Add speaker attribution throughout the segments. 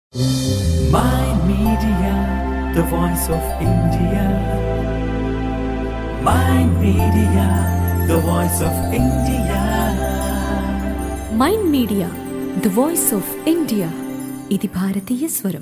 Speaker 1: Mind Media, the voice of India. Mind Media, the voice of India.
Speaker 2: Mind media the voice of India ఇది భారతీయ స్వరం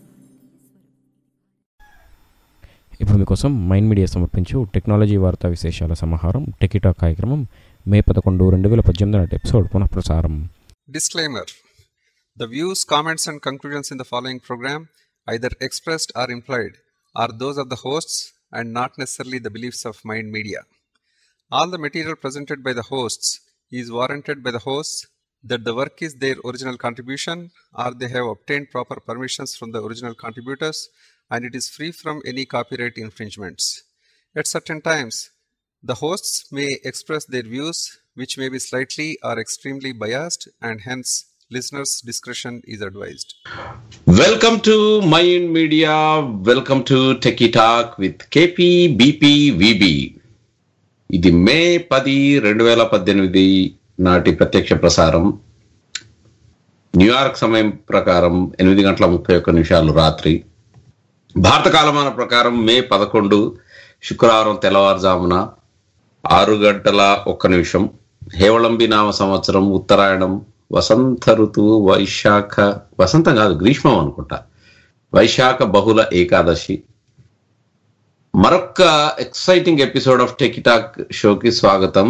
Speaker 3: ఇప్పుడు మీకోసం mind media సమర్పించు technology వార్తా విశేషాల సమాహారం టెకిటా కార్యక్రమం మే పదకొండు రెండు వేల పద్దెనిమిది నాటి ఎపిసోడ్ పునఃప్రసారం
Speaker 4: Disclaimer The views, comments, and conclusions in the following program, either expressed or implied, are those of the hosts and not necessarily the beliefs of Mind Media. All the material presented by the hosts is warranted by the hosts that the work is their original contribution or they have obtained proper permissions from the original contributors and it is free from any copyright infringements. At certain times, the hosts may express their views, which may be slightly or extremely biased, and hence listeners' discretion is advised.
Speaker 5: Welcome to mind media welcome to techie talk with KP BP VB ఇది May పది రెండు వేల పద్దెనిమిది నాటి ప్రత్యక్ష ప్రసారం New York సమయం ప్రకారం ఎనిమిది గంటల ముప్పై ఒక్క నిమిషాలు రాత్రి భారత కాలమాన ప్రకారం మే పదకొండు శుక్రవారం తెల్లవారుజామున ఆరు గంటల ఒక్క నిమిషం హేవళంబి నామ సంవత్సరం ఉత్తరాయణం వసంత ఋతువు వైశాఖ వసంతం కాదు గ్రీష్మం అనుకుంటా వైశాఖ బహుళ ఏకాదశి మరొక్క ఎక్సైటింగ్ ఎపిసోడ్ ఆఫ్ టెకిటాక్ షోకి స్వాగతం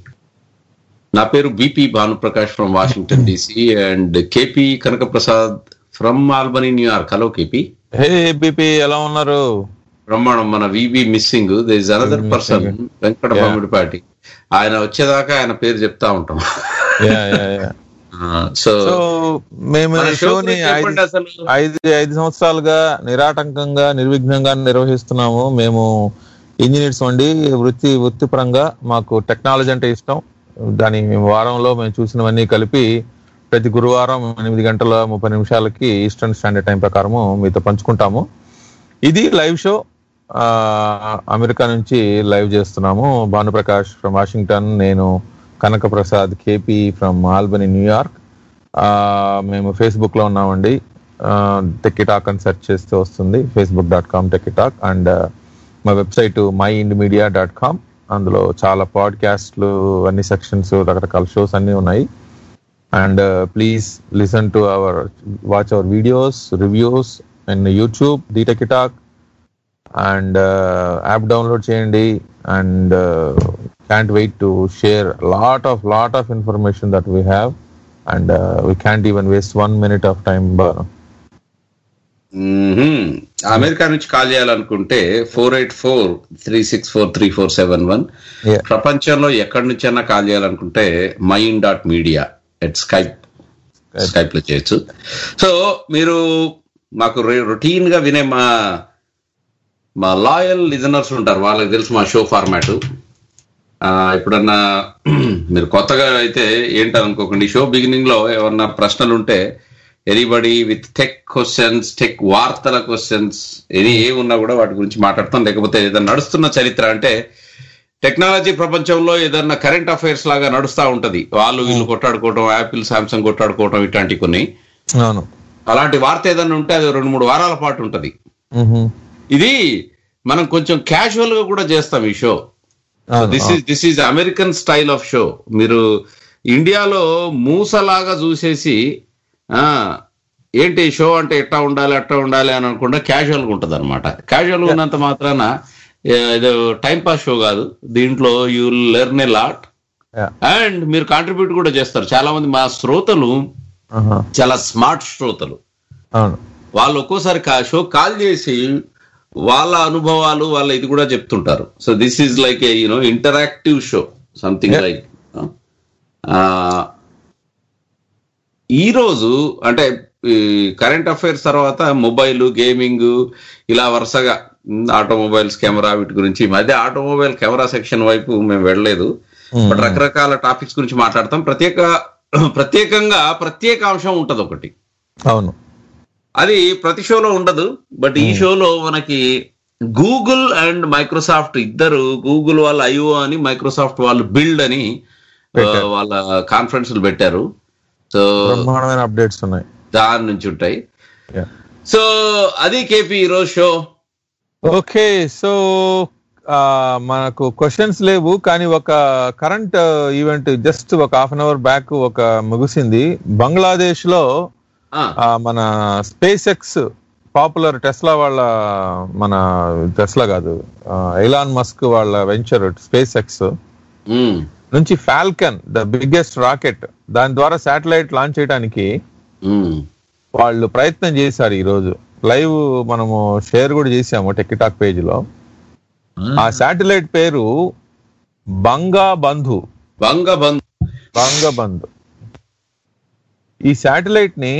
Speaker 5: నా పేరు BP Bhanuprakash from Washington DC and KP Kanakaprasad from Albany New York hello KP
Speaker 6: hey BP ఎలా ఉన్నారు
Speaker 5: బ్రహ్మాండం మన VB missing there is another person Venkata Bommidipati ఆయన వచ్చేదాకా ఆయన పేరు చెప్తా ఉంటాం
Speaker 6: yeah, yeah, yeah.
Speaker 5: So
Speaker 6: so మేము
Speaker 5: మన
Speaker 6: ఈ
Speaker 5: షో
Speaker 6: షోని
Speaker 5: గురించి
Speaker 6: ఐదు
Speaker 5: చెప్పండి అసలు
Speaker 6: ఐదు ఐదు సంవత్సరాలుగా నిరాటంకంగా నిర్విఘ్నంగా నిర్వహిస్తున్నాము మేము ఇంజనీర్స్ వండి వృత్తి వృత్తిపరంగా మాకు టెక్నాలజీ అంటే ఇష్టం దాని మేము వారంలో మేము చూసినవన్నీ కలిపి ప్రతి గురువారం ఎనిమిది గంటల ముప్పై నిమిషాలకి ఈస్టర్న్ స్టాండర్డ్ టైం ప్రకారము మీతో పంచుకుంటాము ఇది లైవ్ షో ఆ, అమెరికా నుంచి లైవ్ చేస్తున్నాము భానుప్రకాష్ ఫ్రమ్ వాషింగ్టన్ నేను Kanaka Prasad KP from Albany New York ఆ, మేము ఫేస్బుక్ లో ఉన్నామండి టెక్కిటాక్ అని సెర్చ్ చేస్తే వస్తుంది Facebook dot com techie talk and మా website mind media dot com అందులో చాలా పాడ్కాస్ట్లు అన్ని సెక్షన్స్ రకరకాల షోస్ అన్ని ఉన్నాయి and please listen to our watch our videos reviews and YouTube the techie talk and app download చేయండి and can't wait to share lot of lot of information that we have and we can't even waste one minute of time
Speaker 5: mhm. America నుంచి call చేయాలనుకుంటే four eight four three six four three four seven one
Speaker 6: Yeah.
Speaker 5: ప్రపంచంలో ఎక్కడి నుంచైనా call చేయాలనుకుంటే mind dot media at Skype Skype లో చేయొచ్చు so మీరు మాకు రొటీన్ గా వినే మా మా లాయల్ లిజనర్స్ ఉంటారు వాళ్ళకి తెలుసు మా షో ఫార్మాట్ ఎప్పుడన్నా మీరు కొత్తగా అయితే ఏంటనుకోకండి షో బిగినింగ్ లో ఏమన్నా ప్రశ్నలు ఉంటే anybody with tech questions tech వార్తల క్వశ్చన్స్ ఎనీ ఏ ఉన్నా కూడా వాటి గురించి మాట్లాడతాం లేకపోతే ఏదైనా నడుస్తున్న చరిత్ర అంటే టెక్నాలజీ ప్రపంచంలో ఏదన్నా కరెంట్ అఫైర్స్ లాగా నడుస్తా ఉంటది వాళ్ళు వీళ్ళు కొట్టాడుకోవటం యాపిల్ సామ్సంగ్ కొట్టాడుకోవటం ఇట్లాంటి కొన్ని
Speaker 6: అవును
Speaker 5: అలాంటి వార్త ఏదైనా ఉంటే అది రెండు మూడు వారాల పాటు ఉంటది
Speaker 6: మ్మ్.
Speaker 5: ఇది మనం కొంచెం క్యాజువల్ గా కూడా చేస్తాం ఈ షో
Speaker 6: అవును
Speaker 5: this is this is American style of show మీరు ఇండియాలో మూసలాగా చూసేసి ఆ ఏంటి షో అంటే ఎట్టా ఉండాలి అట్టా ఉండాలి అని అనుకుంటే క్యాజువల్ గా ఉంటది అనమాట క్యాజువల్ గా ఉన్నంత మాత్రాన ఏ, ఇది టైం పాస్ షో కాదు దీంట్లో you learn a lot
Speaker 6: Yeah.
Speaker 5: And మీరు కాంట్రిబ్యూట్ కూడా చేస్తారు చాలా మంది మా శ్రోతలు
Speaker 6: ఆహా.
Speaker 5: చాలా స్మార్ట్ శ్రోతలు
Speaker 6: అవును
Speaker 5: వాళ్ళు ఒక్కోసారి కా- షో కాల్ చేసి వాళ్ళ అనుభవాలు వాళ్ళ ఇది కూడా చెప్తుంటారు so this is like a you know interactive show something
Speaker 6: Yeah.
Speaker 5: Like ఈ రోజు అంటే కరెంట్ అఫైర్స్ తర్వాత మొబైల్ గేమింగ్ ఇలా వరుసగా ఆటోమొబైల్స్ కెమెరా వీటి గురించి ఈ మధ్య ఆటోమొబైల్ కెమెరా సెక్షన్ వైపు మేము వెళ్ళలేదు బట్ రకరకాల టాపిక్స్ గురించి మాట్లాడతాం ప్రత్యేక ప్రత్యేకంగా ప్రత్యేక అంశం ఉంటది ఒకటి
Speaker 6: అవును
Speaker 5: అది ప్రతి షోలో ఉండదు బట్ ఈ షోలో మనకి గూగుల్ అండ్ మైక్రోసాఫ్ట్ ఇద్దరు గూగుల్ వాళ్ళ ఐఓ అని మైక్రోసాఫ్ట్ వాళ్ళు బిల్డ్ అని ఆ,
Speaker 6: పెట్టారు.
Speaker 5: వాళ్ళ కాన్ఫరెన్స్ పెట్టారు సో
Speaker 6: బ్రహ్మాండమైన అప్డేట్స్ ఉన్నాయి
Speaker 5: దాని నుంచి ఉంటాయి
Speaker 6: Yeah.
Speaker 5: సో అది కేపీ ఈరోజు షో
Speaker 6: ఓకే సో మనకు క్వశ్చన్స్ లేవు కానీ ఒక కరెంట్ ఈవెంట్ జస్ట్ ఒక హాఫ్ అన్ అవర్ బ్యాక్ ఒక ముగిసింది బంగ్లాదేశ్ లో
Speaker 5: ఆ,
Speaker 6: ఆ, మన స్పేస్ ఎక్స్ పాపులర్ టెస్లా వాళ్ళ మన టెస్లా కాదు ఎలాన్ మస్క్ వాళ్ళ వెంచర్ స్పేస్ ఎక్స్
Speaker 5: ఉమ్,
Speaker 6: నుంచి ఫాల్కన్ ద బిగ్గెస్ట్ రాకెట్ దాని ద్వారా శాటిలైట్ లాంచ్ చేయడానికి
Speaker 5: ఉమ్.
Speaker 6: వాళ్ళు ప్రయత్నం చేశారు ఈ రోజు లైవ్ మనము షేర్ కూడా చేసాము టిక్టాక్ పేజ్ లో ఆ శాటిలైట్ పేరు బంగా బంధు
Speaker 5: బంగబంధు
Speaker 6: బంగబంధు ఈ శాటిలైట్ ని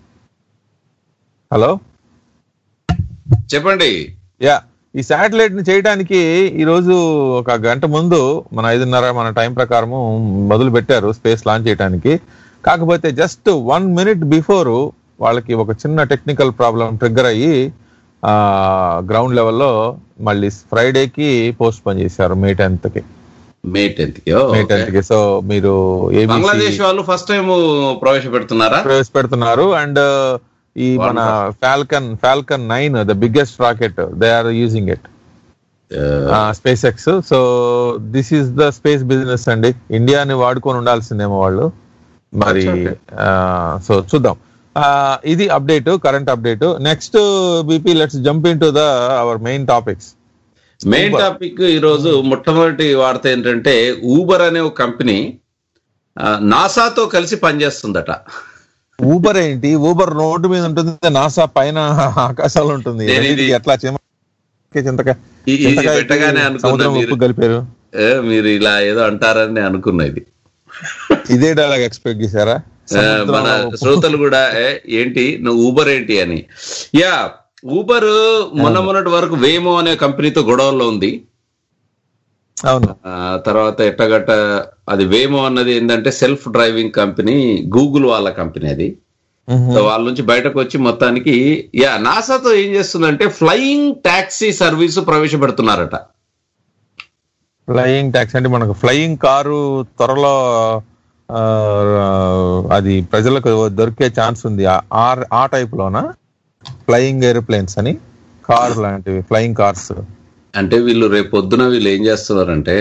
Speaker 6: హలో
Speaker 5: చెప్పండి
Speaker 6: యా ఈ శాటిలైట్ ని చేయడానికి ఈ రోజు ఒక గంట ముందు మన ఐదున్నర మన టైం ప్రకారము మొదలు పెట్టారు స్పేస్ లాంచ్ చేయడానికి కాకపోతే జస్ట్ వన్ మినిట్ బిఫోర్ వాళ్ళకి ఒక చిన్న టెక్నికల్ ప్రాబ్లం ట్రిగ్గర్ అయ్యి ఆ గ్రౌండ్ లెవెల్లో మళ్ళీ ఫ్రైడేకి పోస్ట్ పోన్ చేశారు మే టెన్త్ కి
Speaker 5: మే టెన్త్
Speaker 6: మే టెన్త్ కి సో మీరు
Speaker 5: బంగ్లాదేశ్
Speaker 6: ABC
Speaker 5: వాళ్ళు ఫస్ట్ టైం ప్రవేశపెడుతున్నారా
Speaker 6: ప్రవేశపెడుతున్నారు అండ్ ఈ మన Falcon Falcon nine the biggest rocket they are using it space X so this is the space business అండి ఇండియాని వాడుకొని ఉండాల్సిందేమో వాళ్ళు మరి సో చూద్దాం Uh, ఇది update current update next BP let's jump into the our main topics
Speaker 5: main topic ఈ రోజు మొట్టమొదటి వార్త ఏంటంటే ఊబర్ అనే ఒక కంపెనీ ఆ, నాసాతో కలిసి పనిచేస్తుందట
Speaker 6: ఊబర్ ఏంటి ఊబర్ రోడ్డు మీద ఉంటుంది నాసా పైన ఆకాశాలు ఉంటుంది
Speaker 5: నేను ఇది-
Speaker 6: రెండింటికి ఎట్లా చిమ చింతకాయ
Speaker 5: ఈ- ఇది
Speaker 6: చింతకాయకి
Speaker 5: పెట్టగానే అనుకున్నా
Speaker 6: సముద్రం
Speaker 5: మీరు.
Speaker 6: ఉప్పు కలిపారు
Speaker 5: ఏ, మీరు ఇలా ఏదో అంటారని అనుకున్నా ఇది
Speaker 6: ఇదే డైలాగ్ ఎక్స్పెక్ట్ చేశారా
Speaker 5: ఆ, మన శ్రోతలు కూడా ఏ, ఏంటి నువ్వు ఊబర్ ఏంటి అని యా ఊబర్ మొన్న మొన్నటి వరకు వేమో అనే కంపెనీతో గొడవల్లో ఉంది
Speaker 6: అవును
Speaker 5: ఆ, తర్వాత ఎట్టగట్ట అది వేమో అన్నది ఏంటంటే సెల్ఫ్ డ్రైవింగ్ కంపెనీ గూగుల్ వాళ్ళ కంపెనీ అది సో వాళ్ళ నుంచి బయటకు వచ్చి మొత్తానికి యా నాసాతో ఏం చేస్తుందంటే ఫ్లయింగ్ టాక్సీ సర్వీసు ప్రవేశపెడుతున్నారట
Speaker 6: ఫ్లయింగ్ ట్యాక్సీ అంటే మనకు ఫ్లయింగ్ కారు త్వరలో ఆ, అది ప్రజలకు దొరికే ఛాన్స్ ఉంది ఆ- ఆ- ఆ టైప్ లోనా ఫ్లయింగ్ ఏరోప్లేన్స్ అని కార్ లాంటివి ఫ్లయింగ్ కార్స్
Speaker 5: అంటే వీళ్ళు రేపు పొద్దున వీళ్ళు ఏం చేస్తున్నారంటే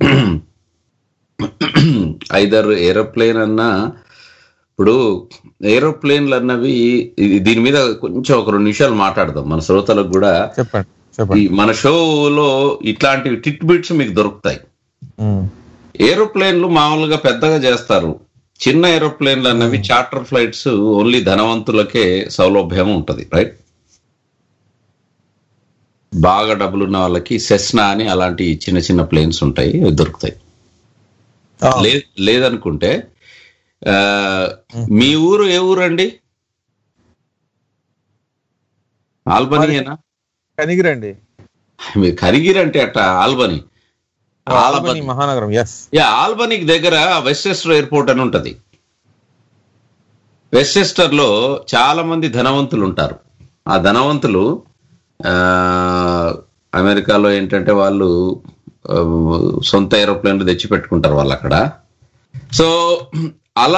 Speaker 5: ఐదర్ ఏరోప్లేన్ అన్నా ఇప్పుడు ఏరోప్లేన్లు అన్నవి ఇది- దీని మీద కొంచెం ఒక రెండు నిమిషాలు మాట్లాడదాం మన శ్రోతలకు కూడా
Speaker 6: చెప్పండి
Speaker 5: ఈ
Speaker 6: చెప్పండి
Speaker 5: మన షోలో ఇట్లాంటివి టిట్ బిట్స్ మీకు దొరుకుతాయి
Speaker 6: ఉమ్,
Speaker 5: ఏరోప్లేన్లు మామూలుగా పెద్దగా చేస్తారు చిన్న ఏరోప్లేన్లు అన్నవి చార్టర్ ఫ్లైట్స్ ఓన్లీ ధనవంతులకే సౌలభ్యం ఉంటది రైట్ బాగా డబ్బులున్న వాళ్ళకి సెస్నా అని అలాంటి చిన్న చిన్న ప్లేన్స్ ఉంటాయి అవి దొరుకుతాయి
Speaker 6: ఆ,
Speaker 5: లే- లేదనుకుంటే ఆ, మీ ఊరు ఏ ఊరండి ఆల్బనీయేనా
Speaker 6: కనిగిరండి
Speaker 5: మీరు కరిగిరి అంటే అట్ట ఆల్బనీ
Speaker 6: ఆల్బనీ మహానగరం ఎస్
Speaker 5: యా ఆల్బనీకి దగ్గర వెస్టెస్టర్ ఎయిర్పోర్ట్ అని ఉంటది వెస్టెస్టర్ లో చాలా మంది ధనవంతులు ఉంటారు ఆ ధనవంతులు ఆ, అమెరికాలో ఏంటంటే వాళ్ళు ఆ, సొంత ఏరోప్లేన్లు తెచ్చి పెట్టుకుంటారు వాళ్ళు అక్కడ సో అలా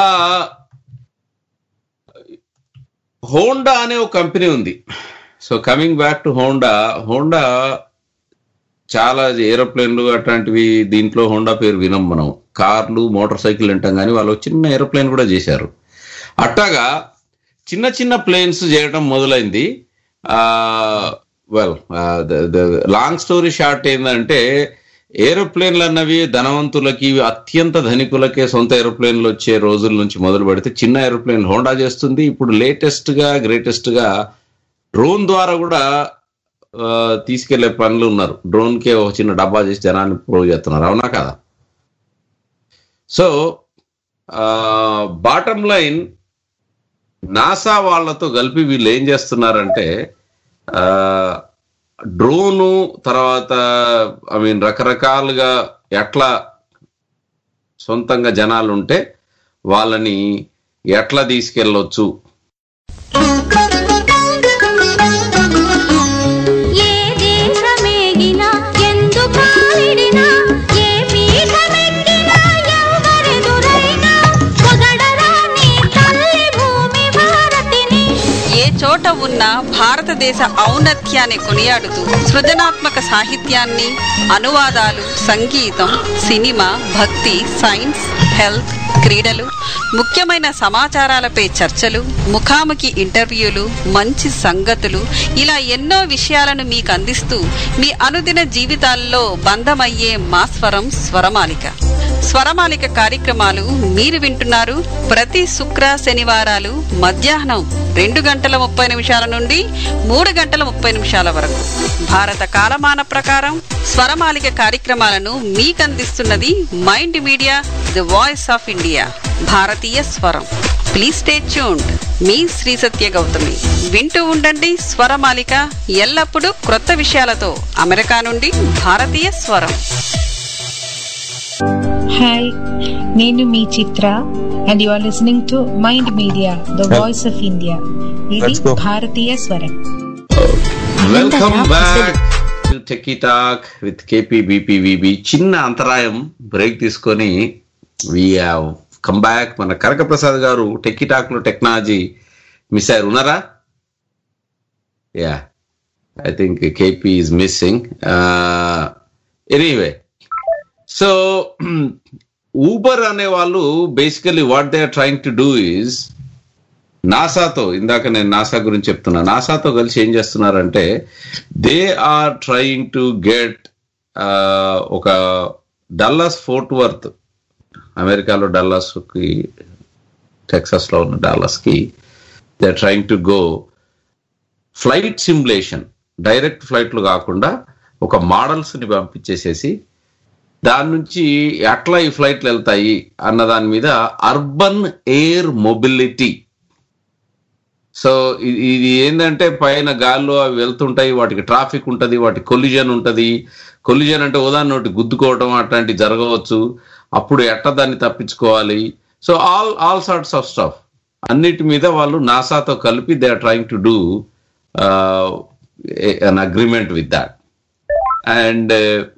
Speaker 5: హోండా అనే ఒక కంపెనీ ఉంది so coming back to Honda Honda చాలా ఏరోప్లేన్లు అట్లాంటివి దీంట్లో హోండా పేరు వినం మనం కార్లు మోటార్ సైకిల్ అంటాం కానీ వాళ్ళు ఒక చిన్న ఏరోప్లేన్ కూడా చేశారు అట్టాగా చిన్న చిన్న ప్లేన్స్ చేయడం మొదలైంది వెల్ లాంగ్ స్టోరీ షార్ట్ ఏంటంటే ఏరోప్లేన్లు అన్నవి ధనవంతులకి అత్యంత ధనికులకే సొంత ఏరోప్లేన్లు వచ్చే రోజుల నుంచి మొదలు పెడితే చిన్న ఏరోప్లేన్ హోండా చేస్తుంది ఇప్పుడు లేటెస్ట్ గా గ్రేటెస్ట్ గా డ్రోన్ ద్వారా కూడా ఆ, తీసుకెళ్లే పనులు ఉన్నారు డ్రోన్ కే ఒక చిన్న డబ్బా చేసి జనాన్ని ప్రూవ్ చేస్తున్నారు అవునా కదా సో బాటమ్ లైన్ నాసా వాళ్ళతో కలిపి వీళ్ళు ఏం చేస్తున్నారంటే ఆ, డ్రోను తర్వాత ఐ మీన్ రకరకాలుగా ఎట్లా సొంతంగా జనాలు ఉంటే వాళ్ళని ఎట్లా తీసుకెళ్ళొచ్చు
Speaker 7: ఏ దేశమేగినా ఎందు కాలిడినా ఏ పీఠమెక్కినా ఎవరెదురైనా పొగడరా నీ తల్లి భూమి భారతిని
Speaker 8: ఏ చోట అంతటా ఉన్న భారతదేశ ఔన్నత్యాన్ని కొనియాడుతూ సృజనాత్మక సాహిత్యాన్ని అనువాదాలు సంగీతం సినిమా భక్తి సైన్స్ హెల్త్ క్రీడలు ముఖ్యమైన సమాచారాలపై చర్చలు ముఖాముఖి ఇంటర్వ్యూలు మంచి సంగతులు ఇలా ఎన్నో విషయాలను మీకు అందిస్తూ మీ అనుదిన జీవితాల్లో బంధమయ్యే మా స్వరం స్వరమాలిక స్వరమాలిక కార్యక్రమాలు మీరు వింటున్నారు ప్రతి శుక్ర శనివారాలు మధ్యాహ్నం రెండు గంటల ముప్పై నిమిషాల నుండి మూడు గంటల ముప్పై నిమిషాల వరకు భారత కాలమాన ప్రకారం స్వరమాలిక కార్యక్రమాలను మీకు అందిస్తున్నది Mind media the voice of India భారతీయ స్వరం ప్లీజ్ స్టే ట్యూన్డ్ మీ శ్రీ సత్య గౌతమి వింటూ ఉండండి స్వరమాలిక ఎల్లప్పుడూ క్రొత్త విషయాలతో అమెరికా నుండి భారతీయ స్వరం
Speaker 9: హాయ్ నేను మీ Chitra and you are listening to mind media the voice of India ఇది
Speaker 6: Let's go.
Speaker 9: భారతీయ స్వరం
Speaker 5: welcome back techie talk with KP BPVB చిన్న అంతరాయం బ్రేక్ తీసుకొని వి కమ్ బ్యాక్ మన కనక ప్రసాద్ గారు టెక్కీ టాక్ లో టెక్నాలజీ మిస్ అయ్యారు ఉన్నారా yeah I think KP is missing anyway so Uber అనే వాళ్ళు basically what they are trying to do is నాసాతో ఇందాక నేను నాసా గురించి చెప్తున్నా నాసాతో కలిసి ఏం చేస్తున్నారంటే they are trying to get ఒక డల్లాస్ ఫోర్ట్ వర్త్ అమెరికాలో డల్లాస్ కి టెక్సస్ లో ఉన్న డాలస్ కి they are trying to go flight simulation direct ఫ్లైట్లు కాకుండా ఒక మోడల్స్ ని పంపించేసేసి దాని నుంచి ఎట్లా ఈ ఫ్లైట్లు వెళ్తాయి అన్న దాని మీద అర్బన్ ఎయిర్ మొబిలిటీ సో ఇ- ఇది ఏంటంటే పైన గాల్లో అవి వెళ్తుంటాయి వాటికి ట్రాఫిక్ ఉంటది వాటి కొలిజన్ ఉంటది కొలిజన్ అంటే ఉదాహరణ ఒకటి గుద్దుకోవడం అట్లాంటివి జరగవచ్చు అప్పుడు ఎట్ట దాన్ని తప్పించుకోవాలి so all all sorts of stuff అన్నిటి మీద వాళ్ళు నాసాతో కలిపి they are trying to do an agreement with that and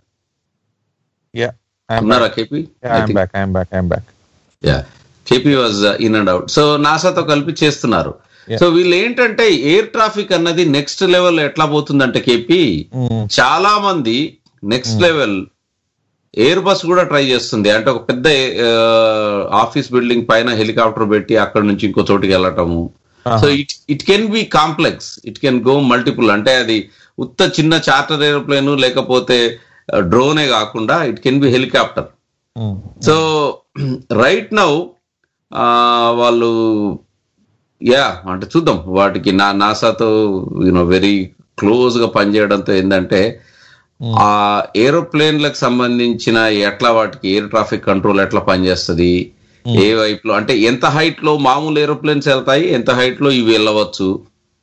Speaker 6: Yeah, I'm
Speaker 5: ఉన్నారా
Speaker 6: back.
Speaker 5: KP
Speaker 6: Yeah, I'm back. I'm back. I'm back.
Speaker 5: Yeah KP was in and out so నాసాతో కలిపి చేస్తున్నారు సో వీళ్ళు ఏంటంటే ఎయిర్ ట్రాఫిక్ అన్నది నెక్స్ట్ లెవెల్ ఎట్లా పోతుందంటే కేపీ
Speaker 6: Mm.
Speaker 5: చాలా మంది నెక్స్ట్ లెవెల్ ఎయిర్ బస్ కూడా ట్రై చేస్తుంది అంటే ఒక పెద్ద ఆఫీస్ బిల్డింగ్ పైన హెలికాప్టర్ పెట్టి అక్కడ నుంచి ఇంకో చోటుకి వెళ్ళటము so it it can be complex it can go multiple అంటే అది ఉత్త చిన్న చార్టర్ ఏరోప్లేన్ లేకపోతే డ్రోనే కాకుండా it can be helicopter
Speaker 6: Mm.
Speaker 5: So right now వాళ్ళు యా అంటే చూద్దాం వాటికి నా నాసాతో యూనో వెరీ క్లోజ్ గా పనిచేయడంతో ఏంటంటే ఆ ఏరోప్లేన్లకు సంబంధించిన ఎట్లా వాటికి ఎయిర్ ట్రాఫిక్ కంట్రోల్ ఎట్లా పనిచేస్తుంది ఏ వైపులో అంటే ఎంత హైట్ లో మామూలు ఏరోప్లేన్స్ వెళ్తాయి ఎంత హైట్ లో ఇవి వెళ్ళవచ్చు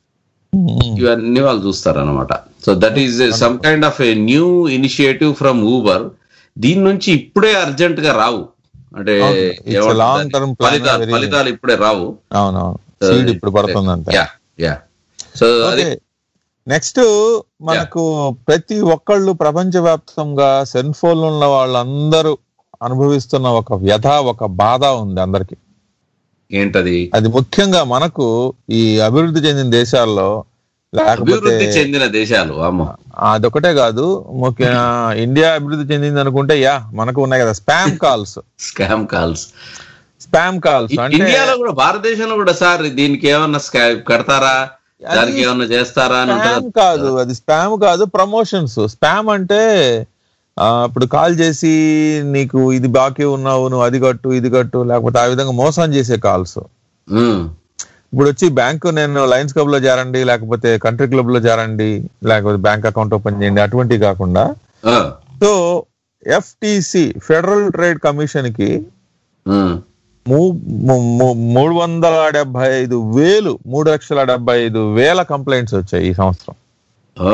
Speaker 5: ఇవన్నీ వాళ్ళు చూస్తారు అనమాట so that is some kind of a new initiative from Uber దీని నుంచి ఇప్పుడే అర్జెంట్ గా రావు అంటే
Speaker 6: అవును. It's a
Speaker 5: ఏమంటారు
Speaker 6: long
Speaker 5: దాన్ని?
Speaker 6: term plan,
Speaker 5: ఫలితాలు
Speaker 6: very-
Speaker 5: ఫలితాలు ఇప్పుడే రావు
Speaker 6: అవునవును సీడ్ ఇప్పుడు పడుతుందంట
Speaker 5: యా యా సో అది
Speaker 6: ఓకే నెక్స్ట్ మనకు ప్రతి ఒక్కళ్ళు ప్రపంచవ్యాప్తంగా సెల్ ఫోన్ ఉన్న వాళ్ళందరూ అనుభవిస్తున్న ఒక వ్యధ ఒక బాధ ఉంది అందరికి
Speaker 5: ఏంటది
Speaker 6: అది ముఖ్యంగా మనకు ఈ అభివృద్ధి చెందిన దేశాల్లో లేకపోతే
Speaker 5: అభివృద్ధి చెందిన దేశాలు అమ్మ
Speaker 6: అదొకటే కాదు ముఖ్య ఇండియా అభివృద్ధి చెందింది అనుకుంటే యా మనకు ఉన్నాయి కదా spam calls
Speaker 5: scam calls
Speaker 6: spam calls అంటే
Speaker 5: ఇండియాలో కూడా భారతదేశంలో కూడా సార్ దీనికి ఏమన్నా స్కా- కడతారా దానికి ఏమన్నా చేస్తారా అని
Speaker 6: స్పామ్
Speaker 5: ఉంటుంది
Speaker 6: కాదు అది స్పామ్ కాదు ప్రమోషన్స్ స్పామ్ అంటే ఆ, ఇప్పుడు కాల్ చేసి నీకు ఇది బాకీ ఉన్నావు నువ్వు అది కట్టు ఇది కట్టు లేకపోతే ఆ విధంగా మోసం చేసే కాల్స్
Speaker 5: ఉమ్,
Speaker 6: ఇప్పుడు వచ్చి బ్యాంకు నేను లయన్స్ క్లబ్ లో చేరండి లేకపోతే కంట్రీ క్లబ్ లో చేరండి లేకపోతే బ్యాంక్ అకౌంట్ ఓపెన్ చేయండి అటువంటివి కాకుండా
Speaker 5: ఆ,
Speaker 6: so FTC federal trade commission కి
Speaker 5: ఉమ్,
Speaker 6: మూ- మూ- మూ- మూడు వందల డెబ్బై ఐదు వేలు మూడు లక్షల డెబ్బై ఐదు వేల కంప్లైంట్స్ వచ్చాయి ఈ సంవత్సరం
Speaker 5: ఆ,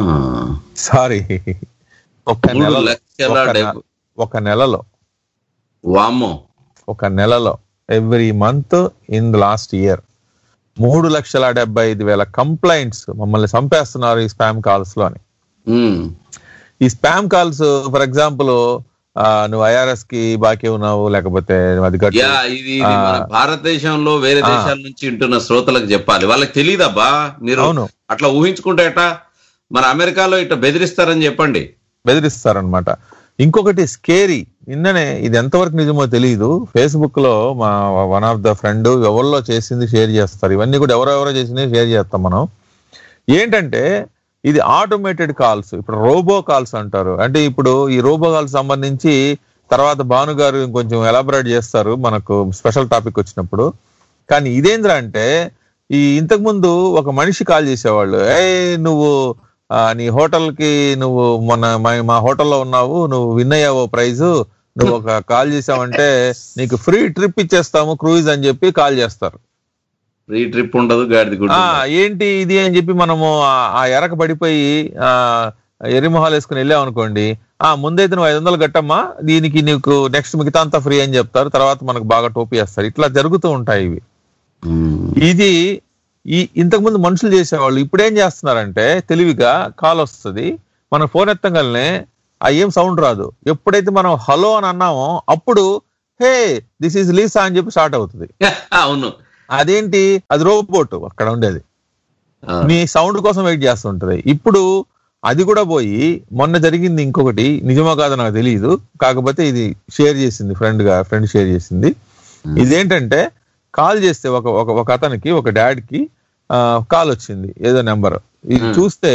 Speaker 6: సారీ ఒక
Speaker 5: మూడు
Speaker 6: నెలలో
Speaker 5: లక్షల
Speaker 6: ఒక నె-
Speaker 5: డెబ్బై-
Speaker 6: ఒక నెలలో
Speaker 5: వామ్మో
Speaker 6: ఒక నెలలో every month in the last year మూడు లక్షల డెబ్బై ఐదు వేల కంప్లైంట్స్ మమ్మల్ని చంపేస్తున్నారు ఈ స్పామ్ కాల్స్ లో అని
Speaker 5: ఉమ్,
Speaker 6: ఈ స్పామ్ కాల్స్ ఫర్ ఎగ్జాంపుల్ ఆ, నువ్వు ఐఆర్ఎస్ కి బాకీ ఉన్నావు లేకపోతే నువ్వు అది కట్టు
Speaker 5: యా ఇది ఇది మన
Speaker 6: ఆ.
Speaker 5: భారతదేశంలో వేరే
Speaker 6: ఆ.
Speaker 5: దేశాల నుంచి వింటున్న శ్రోతలకు చెప్పాలి వాళ్ళకి తెలియదబ్బా మీరు
Speaker 6: అవును.
Speaker 5: అట్లా ఊహించుకుంటే ఎట్టా మన అమెరికాలో ఇట్లా బెదిరిస్తారని చెప్పండి
Speaker 6: బెదిరిస్తారనమాట ఇంకొకటి స్కేరీ నిన్ననే ఇది ఎంతవరకు నిజమో తెలియదు ఫేస్బుక్ లో మా వన్ ఆఫ్ ద ఫ్రెండ్ ఎవరిలో చేసింది షేర్ చేస్తారు ఇవన్నీ కూడా ఎవరెవరో చేసింది షేర్ చేస్తాం మనం ఏంటంటే ఇది ఆటోమేటెడ్ కాల్స్ ఇప్పుడు రోబో కాల్స్ అంటారు అంటే ఇప్పుడు ఈ రోబో కాల్స్ సంబంధించి తర్వాత భాను గారు ఇంకొంచెం ఎలాబరేట్ చేస్తారు మనకు స్పెషల్ టాపిక్ వచ్చినప్పుడు కానీ ఇదేంద్రా అంటే ఈ ఇంతకు ముందు ఒక మనిషి కాల్ చేసేవాళ్ళు ఏ నువ్వు ఆ, నీ హోటల్ కి నువ్వు మొన్న మా- మా హోటల్లో ఉన్నావు నువ్వు విన్ అయ్యావు ప్రైజ్ నువ్వు ఒక కాల్ చేసావంటే నీకు ఫ్రీ ట్రిప్ ఇచ్చేస్తాము క్రూయిజ్ అని చెప్పి కాల్ చేస్తారు
Speaker 5: ఫ్రీ ట్రిప్ ఉండదు గాడిది గుడ్డు
Speaker 6: ఆ
Speaker 5: ఉండదు.
Speaker 6: ఏంటి ఇది అని చెప్పి మనము ఆ- ఆ ఎరక పడిపోయి ఆ ఎరిమొహాలు వేసుకుని వెళ్ళాం అనుకోండి ఆ ముందైతే నువ్వు ఐదు వందలు కట్టమ్మా దీనికి నీకు నెక్స్ట్ మిగతా అంతా ఫ్రీ అని చెప్తారు తర్వాత మనకు బాగా టోపీ వేస్తారు ఇట్లా జరుగుతూ ఉంటాయి ఇవి
Speaker 5: మ్మ్.
Speaker 6: ఇది ఈ ఇంతకు ముందు మనుషులు చేసేవాళ్ళు ఇప్పుడు ఏం చేస్తున్నారంటే తెలివిగా కాల్ వస్తుంది మన ఫోన్ ఎత్తగానే ఆ ఏం సౌండ్ రాదు ఎప్పుడైతే మనం హలో అని అన్నామో అప్పుడు హే దిస్ ఈజ్ లీసా అని చెప్పి స్టార్ట్ అవుతుంది
Speaker 5: అవును
Speaker 6: అదేంటి అది రోబోట్ అక్కడ ఉండేది
Speaker 5: ఆ.
Speaker 6: మీ సౌండ్ కోసం వెయిట్ చేస్తుంటది ఇప్పుడు అది కూడా పోయి మొన్న జరిగింది ఇంకొకటి నిజమో కాదో నాకు తెలియదు కాకపోతే ఇది షేర్ చేసింది ఫ్రెండ్ గా ఫ్రెండ్ షేర్ చేసింది ఇదేంటంటే కాల్ చేస్తే ఒక ఒక ఒక అతనికి ఒక డాడ్ కి కాల్ వచ్చింది ఏదో నెంబర్ ఇది
Speaker 5: Hmm.
Speaker 6: చూస్తే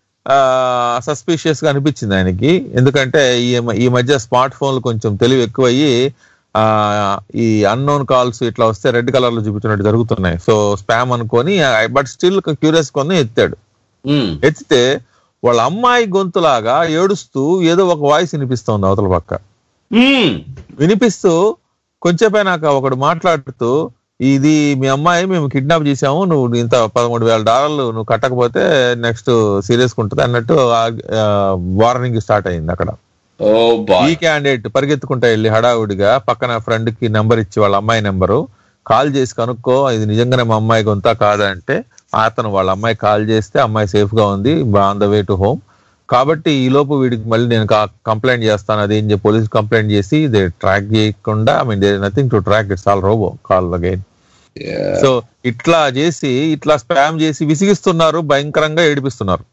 Speaker 6: సస్పీషియస్ గా అనిపించింది ఆయనకి ఎందుకంటే ఈ మ- ఈ మధ్య స్మార్ట్ ఫోన్లు కొంచెం తెలివి ఎక్కువయ్యి ఆ ఈ అన్నోన్ కాల్స్ ఇట్లా వస్తే రెడ్ కలర్ లో చూపించినట్టు జరుగుతున్నాయి సో స్పామ్ అనుకొని బట్ స్టిల్ క్యూరియస్ కొని ఎత్తాడు
Speaker 5: మ్మ్.
Speaker 6: ఎత్తితే వాళ్ళ అమ్మాయి గొంతులాగా ఏడుస్తూ ఏదో ఒక వాయిస్ వినిపిస్తోంది అవతల పక్క
Speaker 5: మ్మ్.
Speaker 6: వినిపిస్తూ కొంచెంపైనాక ఒకడు మాట్లాడుతూ ఇది మీ అమ్మాయి మేము కిడ్నాప్ చేసాము నువ్వు ఇంత పదమూడు వేల డాలర్లు నువ్వు కట్టకపోతే నెక్స్ట్ సీరియస్ ఉంటుంది అన్నట్టు వార్నింగ్ స్టార్ట్ అయింది అక్కడ
Speaker 5: ఓ
Speaker 6: ఈ
Speaker 5: బాయ్
Speaker 6: క్యాండిడేట్ పరిగెత్తుకుంటా వెళ్ళి హడావుడిగా పక్కన ఫ్రెండ్ కి నెంబర్ ఇచ్చి వాళ్ళ అమ్మాయి నెంబరు కాల్ చేసి కనుక్కో ఇది నిజంగానే మా అమ్మాయి గొంతా కాదా అంటే అతను వాళ్ళ అమ్మాయి కాల్ చేస్తే అమ్మాయి సేఫ్ గా ఉంది on the way to home కాబట్టి ఈ లోపు వీడికి మళ్ళీ నేను కంప్లైంట్ చేస్తాను అది ఏం పోలీస్ కంప్లైంట్ చేసి ఇది ట్రాక్ చేయకుండా I mean there nothing to track it's all robo call again so ఇట్లా చేసి ఇట్లా స్పామ్ చేసి విసిగిస్తున్నారు భయంకరంగా ఏడిపిస్తున్నారు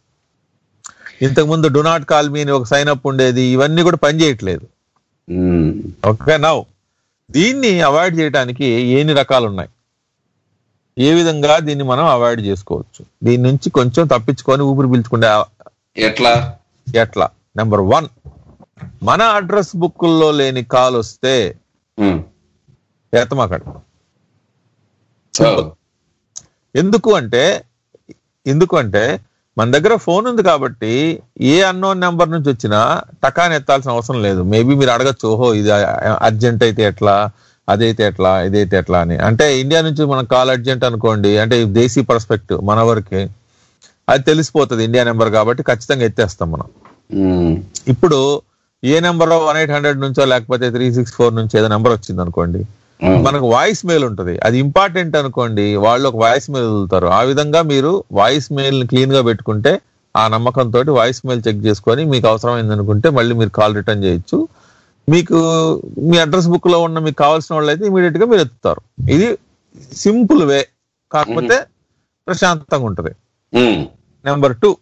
Speaker 6: ఇంతకు ముందు డు నాట్ కాల్ మీ అని ఒక సైన్ అప్ ఉండేది ఇవన్నీ కూడా పనిచేయట్లేదు
Speaker 5: మ్మ్.
Speaker 6: ఓకే నౌ దీన్ని అవాయిడ్ చేయడానికి ఎన్ని రకాలు ఉన్నాయి ఏ విధంగా దీన్ని మనం అవాయిడ్ చేసుకోవచ్చు దీని నుంచి కొంచెం తప్పించుకొని ఊపిరి పీల్చుకుంటే
Speaker 5: ఎట్లా
Speaker 6: ఎట్లా నెంబర్ వన్ మన అడ్రస్ బుక్కుల్లో లేని కాల్ వస్తే
Speaker 5: మ్మ్.
Speaker 6: ఎత్తమాకండి
Speaker 5: ఓ.
Speaker 6: ఎందుకు అంటే ఎందుకు అంటే మన దగ్గర ఫోన్ ఉంది కాబట్టి ఏ అన్నోన్ నెంబర్ నుంచి వచ్చినా టకాని ఎత్తాల్సిన అవసరం లేదు మేబీ మీరు అడగచ్చు ఓహో ఇది అర్జెంట్ అయితే ఎట్లా అదైతే ఎట్లా ఇదైతే ఎట్లా అని అంటే ఇండియా నుంచి మనం కాల్ అర్జెంట్ అనుకోండి అంటే దేశీ పర్స్పెక్టివ్ మన వరకే అది తెలిసిపోతుంది ఇండియా నెంబర్ కాబట్టి ఖచ్చితంగా ఎత్తేస్తాం మనం
Speaker 5: మ్మ్.
Speaker 6: ఇప్పుడు ఏ నెంబర్ వన్ ఎయిట్ హండ్రెడ్ నుంచో లేకపోతే త్రీ సిక్స్ ఫోర్ నుంచి ఏదో నెంబర్ వచ్చింది అనుకోండి
Speaker 5: మ్మ్.
Speaker 6: మనకు వాయిస్ మెయిల్ ఉంటుంది అది ఇంపార్టెంట్ అనుకోండి వాళ్ళు ఒక వాయిస్ మెయిల్ వదులుతారు ఆ విధంగా మీరు వాయిస్ మెయిల్ క్లీన్ గా పెట్టుకుంటే ఆ నమ్మకంతో వాయిస్ మెయిల్ చెక్ చేసుకొని మీకు అవసరమైంది అనుకుంటే మళ్ళీ మీరు కాల్ రిటర్న్ చేయొచ్చు మీకు మీ అడ్రస్ బుక్ లో ఉన్న మీకు కావాల్సిన వాళ్ళు అయితే ఇమీడియట్ గా మీరు ఎత్తుతారు ఇది సింపుల్ వే కాకపోతే ప్రశాంతంగా ఉంటది
Speaker 5: మ్మ్.
Speaker 6: నెంబర్ టూ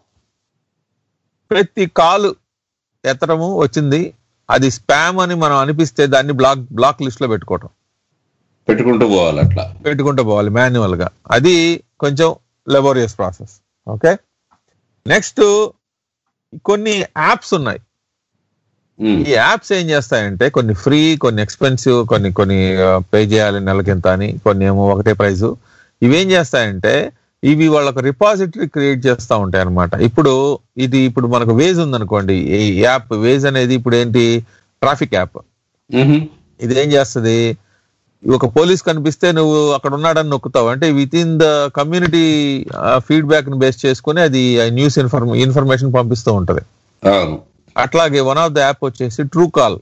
Speaker 6: ప్రతి కాలు ఎత్తడము వచ్చింది అది స్పామ్ అని మనం అనిపిస్తే దాన్ని బ్లాక్ బ్లాక్ లిస్ట్ లో పెట్టుకోవటం
Speaker 5: పెట్టుకుంటూ పోవాలి అట్లా
Speaker 6: పెట్టుకుంటూ పోవాలి మాన్యువల్ గా అది కొంచెం లెబోరియస్ ప్రాసెస్ ఓకే నెక్స్ట్ కొన్ని యాప్స్ ఉన్నాయి
Speaker 5: మ్మ్.
Speaker 6: ఈ యాప్స్ ఏం చేస్తాయంటే కొన్ని ఫ్రీ కొన్ని ఎక్స్పెన్సివ్ కొన్ని కొన్ని పే చేయాలి నెలకింత అని కొన్ని ఏమో ఒకటే ప్రైస్ ఇవేం చేస్తాయంటే ఇవి వాళ్ళకు రిపాజిటరీ క్రియేట్ చేస్తూ ఉంటాయి అనమాట ఇప్పుడు ఇది ఇప్పుడు మనకు వేజ్ ఉందనుకోండి ఈ యాప్ వేజ్ అనేది ఇప్పుడు ఏంటి ట్రాఫిక్ యాప్
Speaker 5: మ్మ్.
Speaker 6: ఇది ఏం చేస్తుంది ఒక పోలీస్ కనిపిస్తే నువ్వు అక్కడ ఉన్నాడని నొక్కుతావు అంటే within the community feedback ని బేస్ చేసుకుని అది న్యూస్ ఇన్ఫర్మ ఇన్ఫర్మేషన్ పంపిస్తూ ఉంటది
Speaker 5: అవును
Speaker 6: అట్లాగే వన్ ఆఫ్ ద యాప్ వచ్చేసి ట్రూ కాల్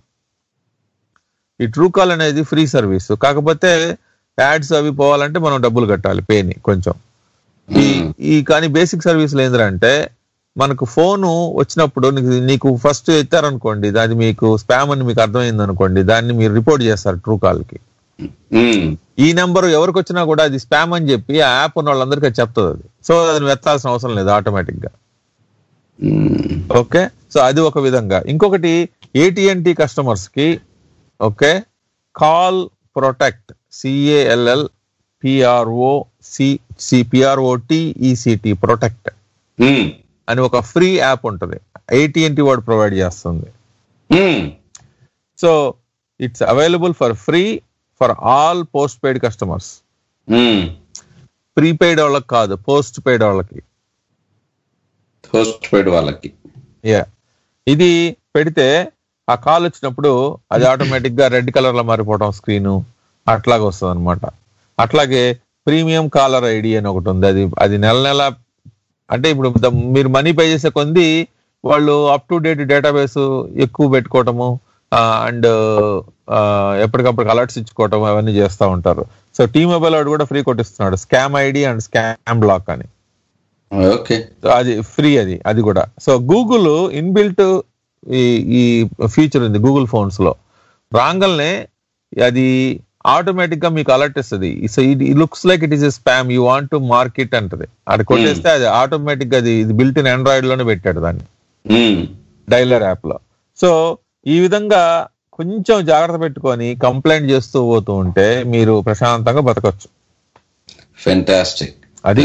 Speaker 6: ఈ ట్రూ కాల్ అనేది ఫ్రీ సర్వీస్ కాకపోతే యాడ్స్ అవి పోవాలంటే మనం డబ్బులు కట్టాలి పేని కొంచెం ఈ
Speaker 5: మ్మ్.
Speaker 6: ఈ కానీ బేసిక్ సర్వీసులు ఏంటంటే మనకు ఫోన్ వచ్చినప్పుడు నీకు నీకు ఫస్ట్ ఎత్తారనుకోండి అది మీకు స్పామ్ అని మీకు అర్థమైంది అనుకోండి దాన్ని మీరు రిపోర్ట్ చేస్తారు ట్రూ కాల్ కి
Speaker 5: ఉమ్,
Speaker 6: ఈ నెంబర్ ఎవరికి వచ్చినా కూడా అది స్పామ్ అని చెప్పి ఆ యాప్ ఉన్న వాళ్ళందరికీ అది చెప్తుంది అది సో అది నువ్వు ఎత్తాల్సిన అవసరం లేదు ఆటోమేటిక్ గా
Speaker 5: ఉమ్,
Speaker 6: ఓకే సో అది ఒక విధంగా ఇంకొకటి ఏటీఎన్టీ కస్టమర్స్ కి okay call protect CALL PRO C సిపిఆర్ఓటిఈసిటి protect
Speaker 5: ఉమ్,
Speaker 6: అని ఒక ఫ్రీ యాప్ ఉంటుంది ఏటీఎన్టీ వాడు ప్రొవైడ్ చేస్తుంది
Speaker 5: ఉమ్,
Speaker 6: so it's available for free for all post paid customers
Speaker 5: um.
Speaker 6: Prepaid వాళ్ళకి కాదు పోస్ట్ పెయిడ్ వాళ్ళకి
Speaker 5: పోస్ట్ పెయిడ్ వాళ్ళకి
Speaker 6: యా ఇది పెడితే ఆ కాల్ వచ్చినప్పుడు అది ఆటోమేటిక్ గా రెడ్ కలర్ లో మారిపోవడం స్క్రీన్ అట్లాగే వస్తుంది అనమాట అట్లాగే ప్రీమియం కాలర్ ఐడి అని ఒకటి ఉంది అది అది నెల నెల అంటే ఇప్పుడు ద- మీరు మనీ పే చేసే కొంది వాళ్ళు అప్ టు డేట్ డేటాబేస్ ఎక్కువ పెట్టుకోవటము అండ్ ఎప్పటికప్పుడు అలర్ట్స్ ఇచ్చుకోవటం అవన్నీ చేస్తూ ఉంటారు సో టీ మొబైల్ వాడు కూడా ఫ్రీ కొట్టిస్తున్నాడు scam ID and scam block అని
Speaker 5: ఓకే
Speaker 6: సో అది ఫ్రీ అది అది కూడా సో గూగుల్ ఇన్బిల్ట్ ఈ ఈ ఫీచర్ ఉంది గూగుల్ ఫోన్స్ లో రాంగల్నే అది ఆటోమేటిక్ గా మీకు అలర్ట్ ఇస్తుంది సో ఇది looks like it is a spam you want to mark it అంటది అది కొట్టేస్తే అది ఆటోమేటిక్ గా అది ఇది బిల్ట్ ఇన్ ఆండ్రాయిడ్ లోనే పెట్టాడు దాన్ని
Speaker 5: ఉమ్,
Speaker 6: డైలర్ యాప్ లో సో ఈ విధంగా కొంచెం జాగ్రత్త పెట్టుకొని కంప్లైంట్ చేస్తూ పోతూ ఉంటే మీరు ప్రశాంతంగా బతకొచ్చు
Speaker 5: ఫెంటాస్టిక్
Speaker 6: అది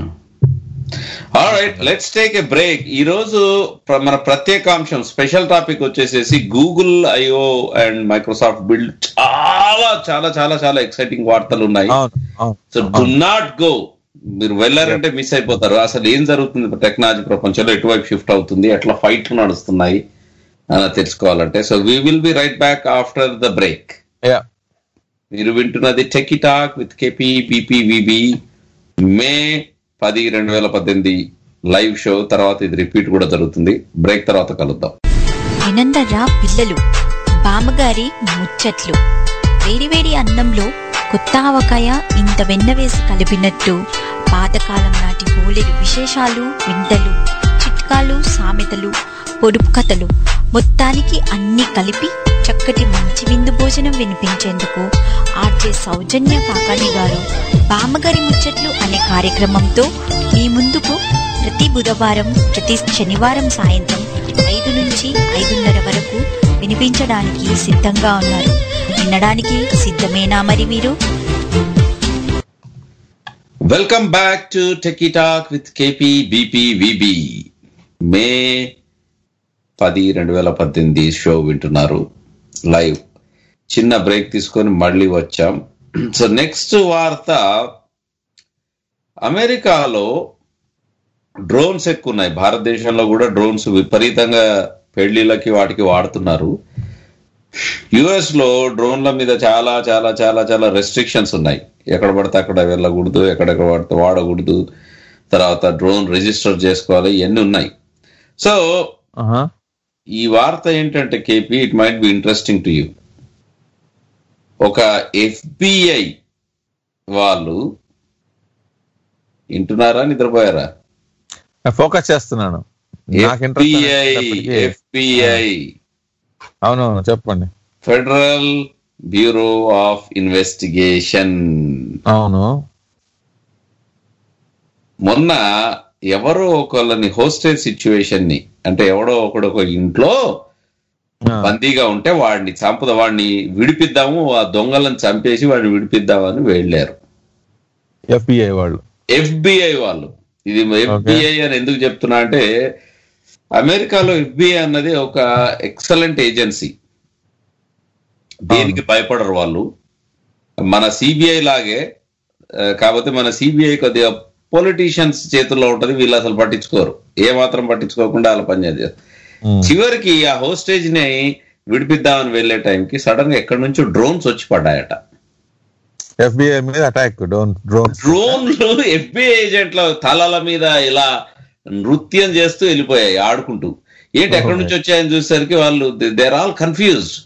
Speaker 5: right let's take a break ఈ రోజు ప్ర- మన ప్రత్యేకాంశం స్పెషల్ టాపిక్ వచ్చేసేసి Google IO and Microsoft build చాలా చాలా చాలా చాలా ఎక్సైటింగ్ వార్తలు ఉన్నాయి
Speaker 6: అవును అవును
Speaker 5: సో డు నాట్ గో మీరు వెళ్ళారంటే మిస్ అయిపోతారు అసలు ఏం జరుగుతుంది టెక్నాలజీ ప్రపంచంలో ఎటువైపు షిఫ్ట్ అవుతుంది ఎట్లా ఫైట్లు నడుస్తున్నాయి అని తెలుసుకోవాలంటే so we will be right back after the break
Speaker 6: yeah
Speaker 5: మీరు వింటున్నది techie talk with KP BPVB May పది రెండు వేల పద్దెనిమిది లైవ్ షో తర్వాత ఇది రిపీట్ కూడా జరుగుతుంది బ్రేక్ తర్వాత కలుద్దాం
Speaker 10: వినందర్రా పిల్లలు బామ్మగారి ముచ్చట్లు వేడివేడి అన్నంలో కొత్త ఆవకాయ ఇంత వెన్న వేసి కలిపినట్టు పాతకాలం నాటి బోలెడు విశేషాలు వింతలు చిట్కాలు సామెతలు పొడుపు కథలు మొత్తానికి అన్ని కలిపి చక్కటి మంచి విందు భోజనం వినిపించేందుకు ఆర్జే సౌజన్య కాకాణి గారు బామ్మగారి ముచ్చట్లు అనే కార్యక్రమంతో మీ ముందుకు ప్రతి బుధవారం ప్రతి శనివారం సాయంత్రం ఐదు నుంచి ఐదున్నర వరకు వినిపించడానికి సిద్ధంగా ఉన్నారు వినడానికి సిద్ధమేనా మరి మీరు
Speaker 5: welcome back to techie talk with KP BP VB May పది రెండు వేల పద్దెనిమిది షో వింటున్నారు లైవ్ చిన్న బ్రేక్ తీసుకొని మళ్ళీ వచ్చాం సో నెక్స్ట్ వార్త అమెరికాలో డ్రోన్స్ ఎక్కువ ఉన్నాయి భారతదేశంలో కూడా డ్రోన్స్ విపరీతంగా పెళ్లిళ్ళకి వాటికి వాడుతున్నారు యుఎస్ లో డ్రోన్ల మీద చాలా చాలా చాలా చాలా రెస్ట్రిక్షన్స్ ఉన్నాయి ఎక్కడ పడితే అక్కడ వెళ్ళకూడదు ఎక్కడెక్కడ పడితే వాడకూడదు తర్వాత డ్రోన్ రిజిస్టర్ చేసుకోవాలి ఇవన్నీ ఉన్నాయి సో
Speaker 6: ఆహా.
Speaker 5: ఈ వార్త ఏంటంటే KP it might be interesting to you ఒక ఎఫ్బిఐ వాళ్ళు వింటున్నారా నిద్రపోయారా
Speaker 6: ఫోకస్ చేస్తున్నాను నాకు ఇంట్రెస్ట్
Speaker 5: ఎఫ్బిఐ
Speaker 6: అనేటప్పటికీ-
Speaker 5: ఎఫ్బిఐ
Speaker 6: అవునవును చెప్పండి
Speaker 5: ఫెడరల్ బ్యూరో ఆఫ్ ఇన్వెస్టిగేషన్
Speaker 6: అవును
Speaker 5: మొన్న ఎవరో ఒకళ్ళని హోస్టేజ్ సిచ్యువేషన్ ని అంటే ఎవడో ఒకడు ఒక ఇంట్లో
Speaker 6: ఆ,
Speaker 5: బందీగా ఉంటే వాడిని చంపుదా వాడిని విడిపిద్దాము ఆ దొంగలను చంపేసి వాడిని విడిపిద్దామని వెళ్ళారు
Speaker 6: ఎఫ్బిఐ వాళ్ళు
Speaker 5: ఎఫ్బిఐ వాళ్ళు ఇది ఎఫ్బిఐ అని ఎందుకు చెప్తున్నా అంటే అమెరికాలో ఎఫ్బిఐ అన్నది ఒక ఎక్సలెంట్ ఏజెన్సీ దేనికి భయపడరు వాళ్ళు మన సిబిఐ లాగే ఆ, కాకపోతే మన సిబిఐ కొద్దిగా పొలిటీషియన్స్ చేతుల్లో ఉంటది వీళ్ళు అసలు పట్టించుకోరు ఏ మాత్రం పట్టించుకోకుండా వాళ్ళ పని చేస్తారు
Speaker 6: ఉమ్,
Speaker 5: చివరికి ఆ హోస్టేజ్ ని విడిపిద్దామని వెళ్లే టైంకి సడన్ గా ఎక్కడి నుంచో డ్రోన్స్ వచ్చి పడ్డాయట
Speaker 6: ఎఫ్బిఐ మీద అటాక్ డ్రోన్ డ్రోన్
Speaker 5: డ్రోన్లు ఎఫ్బిఐ ఏజెంట్ల తలల మీద ఇలా నృత్యం చేస్తూ వెళ్ళిపోయాయి ఆడుకుంటూ ఏంటి ఎక్కడి నుంచి వచ్చాయని చూసేసరికి వాళ్ళు దేర్ ఆల్ కన్ఫ్యూజ్డ్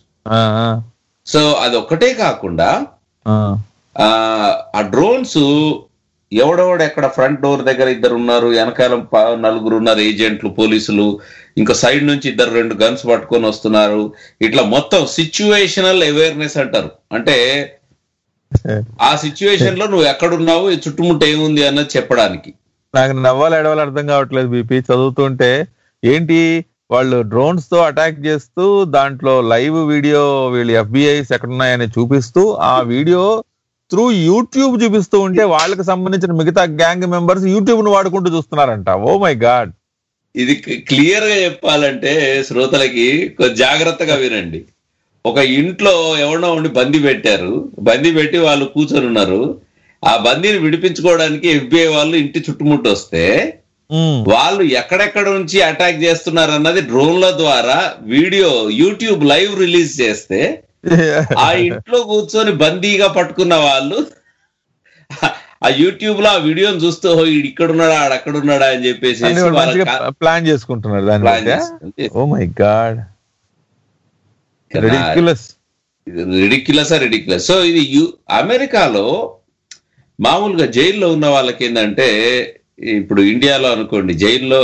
Speaker 5: సో అది ఒక్కటే కాకుండా ఆ, ఆ డ్రోన్స్ ఎవడెవడు ఎక్కడ ఫ్రంట్ డోర్ దగ్గర ఇద్దరు ఉన్నారు వెనకాల ప- నలుగురు ఉన్నారు ఏజెంట్లు పోలీసులు ఇంకా సైడ్ నుంచి ఇద్దరు రెండు గన్స్ పట్టుకొని వస్తున్నారు ఇట్లా మొత్తం సిచ్యువేషనల్ అవేర్నెస్ అంటారు అంటే ఆ సిచ్యువేషన్ లో నువ్వు ఎక్కడున్నావు ఈ చుట్టుముట్టు ఏముంది అన్నది చెప్పడానికి
Speaker 6: నాకు నవ్వాలి ఎడవాలి అర్థం కావట్లేదు బీపీ చదువుతుంటే ఏంటి వాళ్ళు డ్రోన్స్ తో అటాక్ చేస్తూ దాంట్లో లైవ్ వీడియో వీళ్ళు ఎఫ్బిఐస్ ఎక్కడున్నాయని చూపిస్తూ ఆ వీడియో త్రూ యూట్యూబ్ చూపిస్తూ ఉంటే వాళ్ళకి సంబంధించిన మిగతా గ్యాంగ్ మెంబర్స్ యూట్యూబ్ ను వాడుకుంటూ చూస్తున్నారంట ఓ మై గాడ్
Speaker 5: ఇది క్లియర్ గా చెప్పాలంటే శ్రోతలకి కొంచెం జాగ్రత్తగా వినండి ఒక ఇంట్లో ఎవరినో ఉండి బందీ పెట్టారు బందీ పెట్టి వాళ్ళు కూర్చొని ఉన్నారు ఆ బందీని విడిపించుకోవడానికి ఎఫ్బిఐ వాళ్ళు ఇంటి చుట్టుముట్టు వస్తే వాళ్ళు ఎక్కడెక్కడ నుంచి అటాక్ చేస్తున్నారు అన్నది డ్రోన్ల ద్వారా వీడియో యూట్యూబ్ లైవ్ రిలీజ్ చేస్తే ఆ ఇంట్లో కూర్చొని బందీగా పట్టుకున్న వాళ్ళు ఆ యూట్యూబ్ లో ఆ వీడియోని చూస్తూ "ఓ, ఈడు ఇక్కడ ఉన్నాడా ఆడ అక్కడ ఉన్నాడా అని చెప్పేసి
Speaker 6: అన్ని వాళ్ళు
Speaker 5: వాళ్ళ
Speaker 6: మంచిగా
Speaker 5: కా-
Speaker 6: ప్లాన్ చేసుకుంటున్నారు దాని
Speaker 5: Plan
Speaker 6: మధ్య
Speaker 5: చేసుకుంటే.
Speaker 6: Oh my god Ridiculous.
Speaker 5: Ridiculous ridiculous so ఇది యు- అమెరికాలో మామూలుగా జైల్లో ఉన్న వాళ్ళకి ఏంటంటే ఇప్పుడు ఇండియాలో అనుకోండి జైల్లో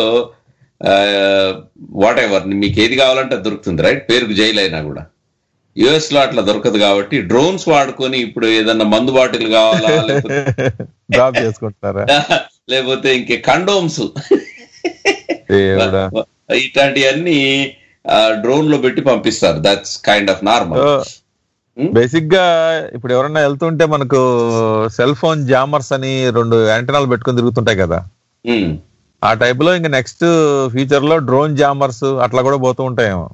Speaker 5: వాట్ ఎవర్ మీకు ఏది కావాలంటే అది దొరుకుతుంది రైట్ పేరుకు జైలు అయినా కూడా యుఎస్ లో అట్లా దొరకదు కాబట్టి డ్రోన్స్ వాడుకొని ఇప్పుడు ఏదన్నా మందు బాటిల్ కావాలా లేకపోతే
Speaker 6: డ్రాప్ చేసుకుంటున్నారా
Speaker 5: లేకపోతే ఇంకే కండోమ్స్
Speaker 6: దేవుడా
Speaker 5: ఇట్లాంటివన్నీ డ్రోన్ లో పెట్టి పంపిస్తారు దట్స్ కైండ్ ఆఫ్ నార్మల్
Speaker 6: బేసిక్ గా ఇప్పుడు ఎవరన్నా వెళ్తుంటే మనకు సెల్ ఫోన్ జామర్స్ అని రెండు యాంటనాలు పెట్టుకొని తిరుగుతుంటాయి కదా ఆ టైప్ లో ఇంకా నెక్స్ట్ ఫ్యూచర్ లో డ్రోన్ జామర్స్ అట్లా కూడా పోతూ ఉంటాయేమో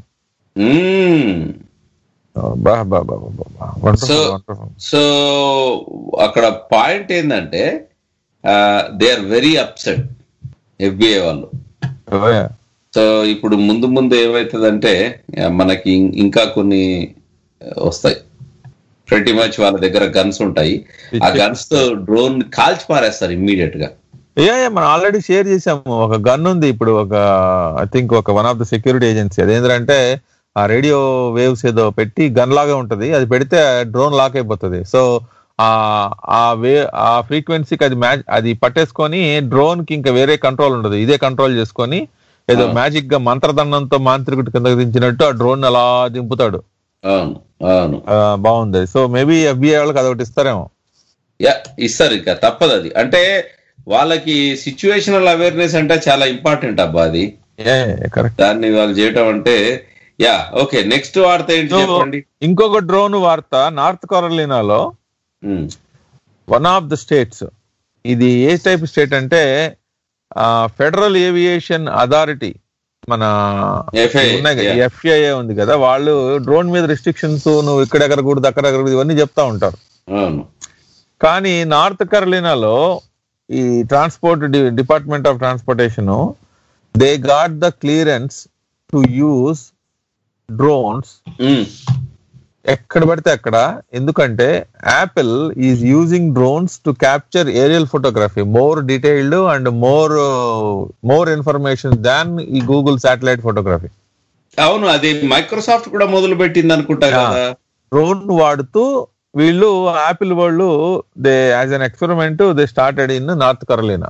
Speaker 6: బా బా బా బా బా, బా.
Speaker 5: So
Speaker 6: Wonderful, wonderful.
Speaker 5: సో అక్కడ పాయింట్ ఏంటంటే they are very upset FBI వాళ్ళు
Speaker 6: Oh, yeah.
Speaker 5: సో ఇప్పుడు ముందు ముందు ఏమవుతుందంటే ఆ, మనకి ఇం- ఇంకా కొన్ని ఆ, వస్తాయి ప్రతి మచ్ వాళ్ళ దగ్గర గన్స్ ఉంటాయి ఆ గన్స్ తో డ్రోన్ కాల్చి పారేస్తారు ఇమ్మీడియట్ గా
Speaker 6: యా యా మనం ఆల్రెడీ షేర్ చేసాము ఒక గన్ ఉంది ఇప్పుడు ఒక ఐ థింక్ ఒక one of the security agency అదేంటంటే ఆ రేడియో వేవ్స్ ఏదో పెట్టి గన్ లాగా ఉంటది అది పెడితే డ్రోన్ లాక్ అయిపోతుంది సో ఆ ఆ వే ఆ ఫ్రీక్వెన్సీకి అది మ్యాచ్ అది పట్టేసుకొని డ్రోన్ కి ఇంకా వేరే కంట్రోల్ ఉండదు ఇదే కంట్రోల్ చేసుకొని ఏదో
Speaker 5: ఆ.
Speaker 6: మ్యాజిక్ గా మంత్రదండంతో మాంత్రికుడి కిందకి దించినట్టు ఆ డ్రోన్ అలా దింపుతాడు
Speaker 5: అవును అవును
Speaker 6: ఆ, బాగుంది సో మేబీ ఎఫ్బిఐ వాళ్ళకి అదొకటి ఇస్తారేమో
Speaker 5: యా ఇస్తారు ఇంకా తప్పదు అది అంటే వాళ్ళకి సిచ్యువేషనల్ అవేర్నెస్ అంటే చాలా ఇంపార్టెంట్ అబ్బా అది
Speaker 6: కరెక్ట్
Speaker 5: దాన్ని వాళ్ళు చేయటం అంటే యా ఓకే నెక్స్ట్ వార్త ఏంటి చెప్పండి
Speaker 6: ఇంకొక డ్రోన్ వార్త నార్త్ కరోలినాలో వన్ ఆఫ్ ద స్టేట్స్ ఇది ఏ టైప్ స్టేట్ అంటే ఫెడరల్ ఏవియేషన్ అథారిటీ మన
Speaker 5: FAA, yeah.
Speaker 6: ఎఫ్ఐఏ ఉంది కదా వాళ్ళు డ్రోన్ మీద రిస్ట్రిక్షన్స్ నువ్వు ఇక్కడ ఎగరకూడదు అక్కడ ఎగరకూడదు ఇవన్నీ చెప్తా ఉంటారు
Speaker 5: అవును
Speaker 6: కానీ నార్త్ కరోలినాలో ఈ transport department of transportation they got the clearance to use drones ఎక్కడ పడితే అక్కడ ఎందుకంటే Apple is using drones to capture aerial photography more detailed and more more information than ఈ గూగుల్ శాటిలైట్ ఫోటోగ్రఫీ
Speaker 5: అవును అది మైక్రోసాఫ్ట్ కూడా మొదలు పెట్టింది అనుకుంటా కదా
Speaker 6: డ్రోన్ వాడుతూ వీళ్ళు యాపిల్ వాళ్ళు they as an experiment they started in North Carolina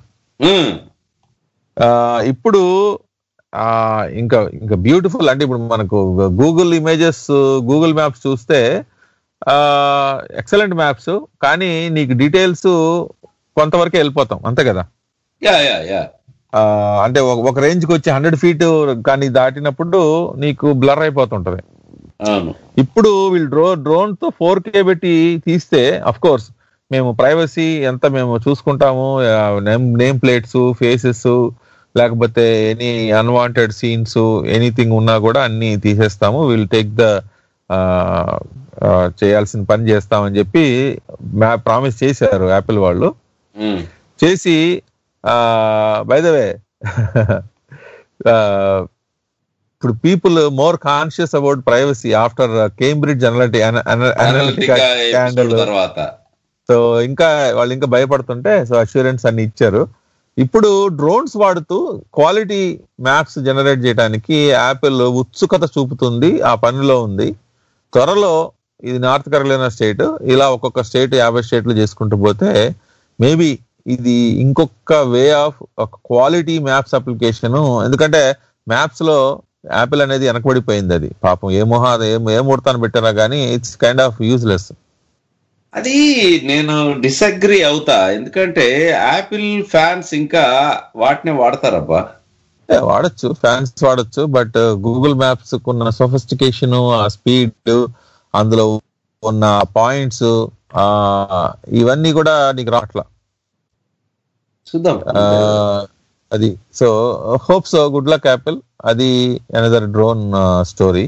Speaker 6: ఇప్పుడు ఆ ఇంకా ఇంకా బ్యూటిఫుల్ అంటే ఇప్పుడు మనకు గూగుల్ ఇమేజెస్ గూగుల్ మ్యాప్స్ చూస్తే ఎక్సలెంట్ మ్యాప్స్ కానీ నీకు డీటెయిల్స్ కొంతవరకే వెళ్ళిపోతాం అంతే కదా
Speaker 5: యా యా యా
Speaker 6: ఆ, అంటే ఒక- ఒక రేంజ్ కి వచ్చి హండ్రెడ్ ఫీట్ కానీ దాటినప్పుడు నీకు బ్లర్ అయిపోతుంటది
Speaker 5: అవును
Speaker 6: ఇప్పుడు వీళ్ళు డ్రో డ్రోన్ తో ఫోర్ కే పెట్టి తీస్తే అఫ్ కోర్స్ మేము ప్రైవసీ ఎంత మేము చూసుకుంటాము నేమ్ నేమ్ ప్లేట్స్ ఫేసెస్ లేకపోతే ఎనీ అన్వాంటెడ్ సీన్స్ ఎనీథింగ్ ఉన్నా కూడా అన్ని తీసేస్తాము విల్ టేక్ ద చేయాల్సిన పని చేస్తామని చెప్పి ప్రామిస్ చేశారు యాపిల్ వాళ్ళు
Speaker 5: ఉమ్.
Speaker 6: చేసి బై ద వే ఇప్పుడు people more conscious about privacy after Cambridge అనలిటి
Speaker 5: Analytica
Speaker 6: స్కాండల్
Speaker 5: episode తర్వాత
Speaker 6: సో ఇంకా వాళ్ళు ఇంకా భయపడుతుంటే సో అష్యూరెన్స్ అన్ని ఇచ్చారు ఇప్పుడు డ్రోన్స్ వాడుతూ క్వాలిటీ మ్యాప్స్ జనరేట్ చేయడానికి యాపిల్ ఉత్సుకత చూపుతుంది ఆ పనిలో ఉంది త్వరలో ఇది నార్త్ కరోలినా స్టేట్ ఇలా ఒక్కొక్క స్టేట్ యాభై స్టేట్లు చేసుకుంటూ పోతే మేబీ ఇది ఇంకొక వే ఆఫ్ ఒక క్వాలిటీ మ్యాప్స్ అప్లికేషన్ ఎందుకంటే మ్యాప్స్ లో యాపిల్ అనేది వెనకబడిపోయింది అది పాపం ఏ మొహ ఏం ఏ ముహూర్తాన్ని పెట్టారా కానీ ఇట్స్ కైండ్ ఆఫ్ యూజ్లెస్
Speaker 5: అది నేను డిసగ్రీ అవుతా ఎందుకంటే యాపిల్ ఫ్యాన్స్ ఇంకా వాటిని వాడతారబ్బా
Speaker 6: వాడచ్చు ఫ్యాన్స్ వాడచ్చు బట్ గూగుల్ మ్యాప్స్ ఉన్న సొఫిస్టికేషన్ ఆ స్పీడ్ అందులో ఉన్న పాయింట్స్ ఇవన్నీ కూడా నీకు రావట్లా
Speaker 5: చూద్దాం
Speaker 6: అది so hope so good luck Apple అది another drone story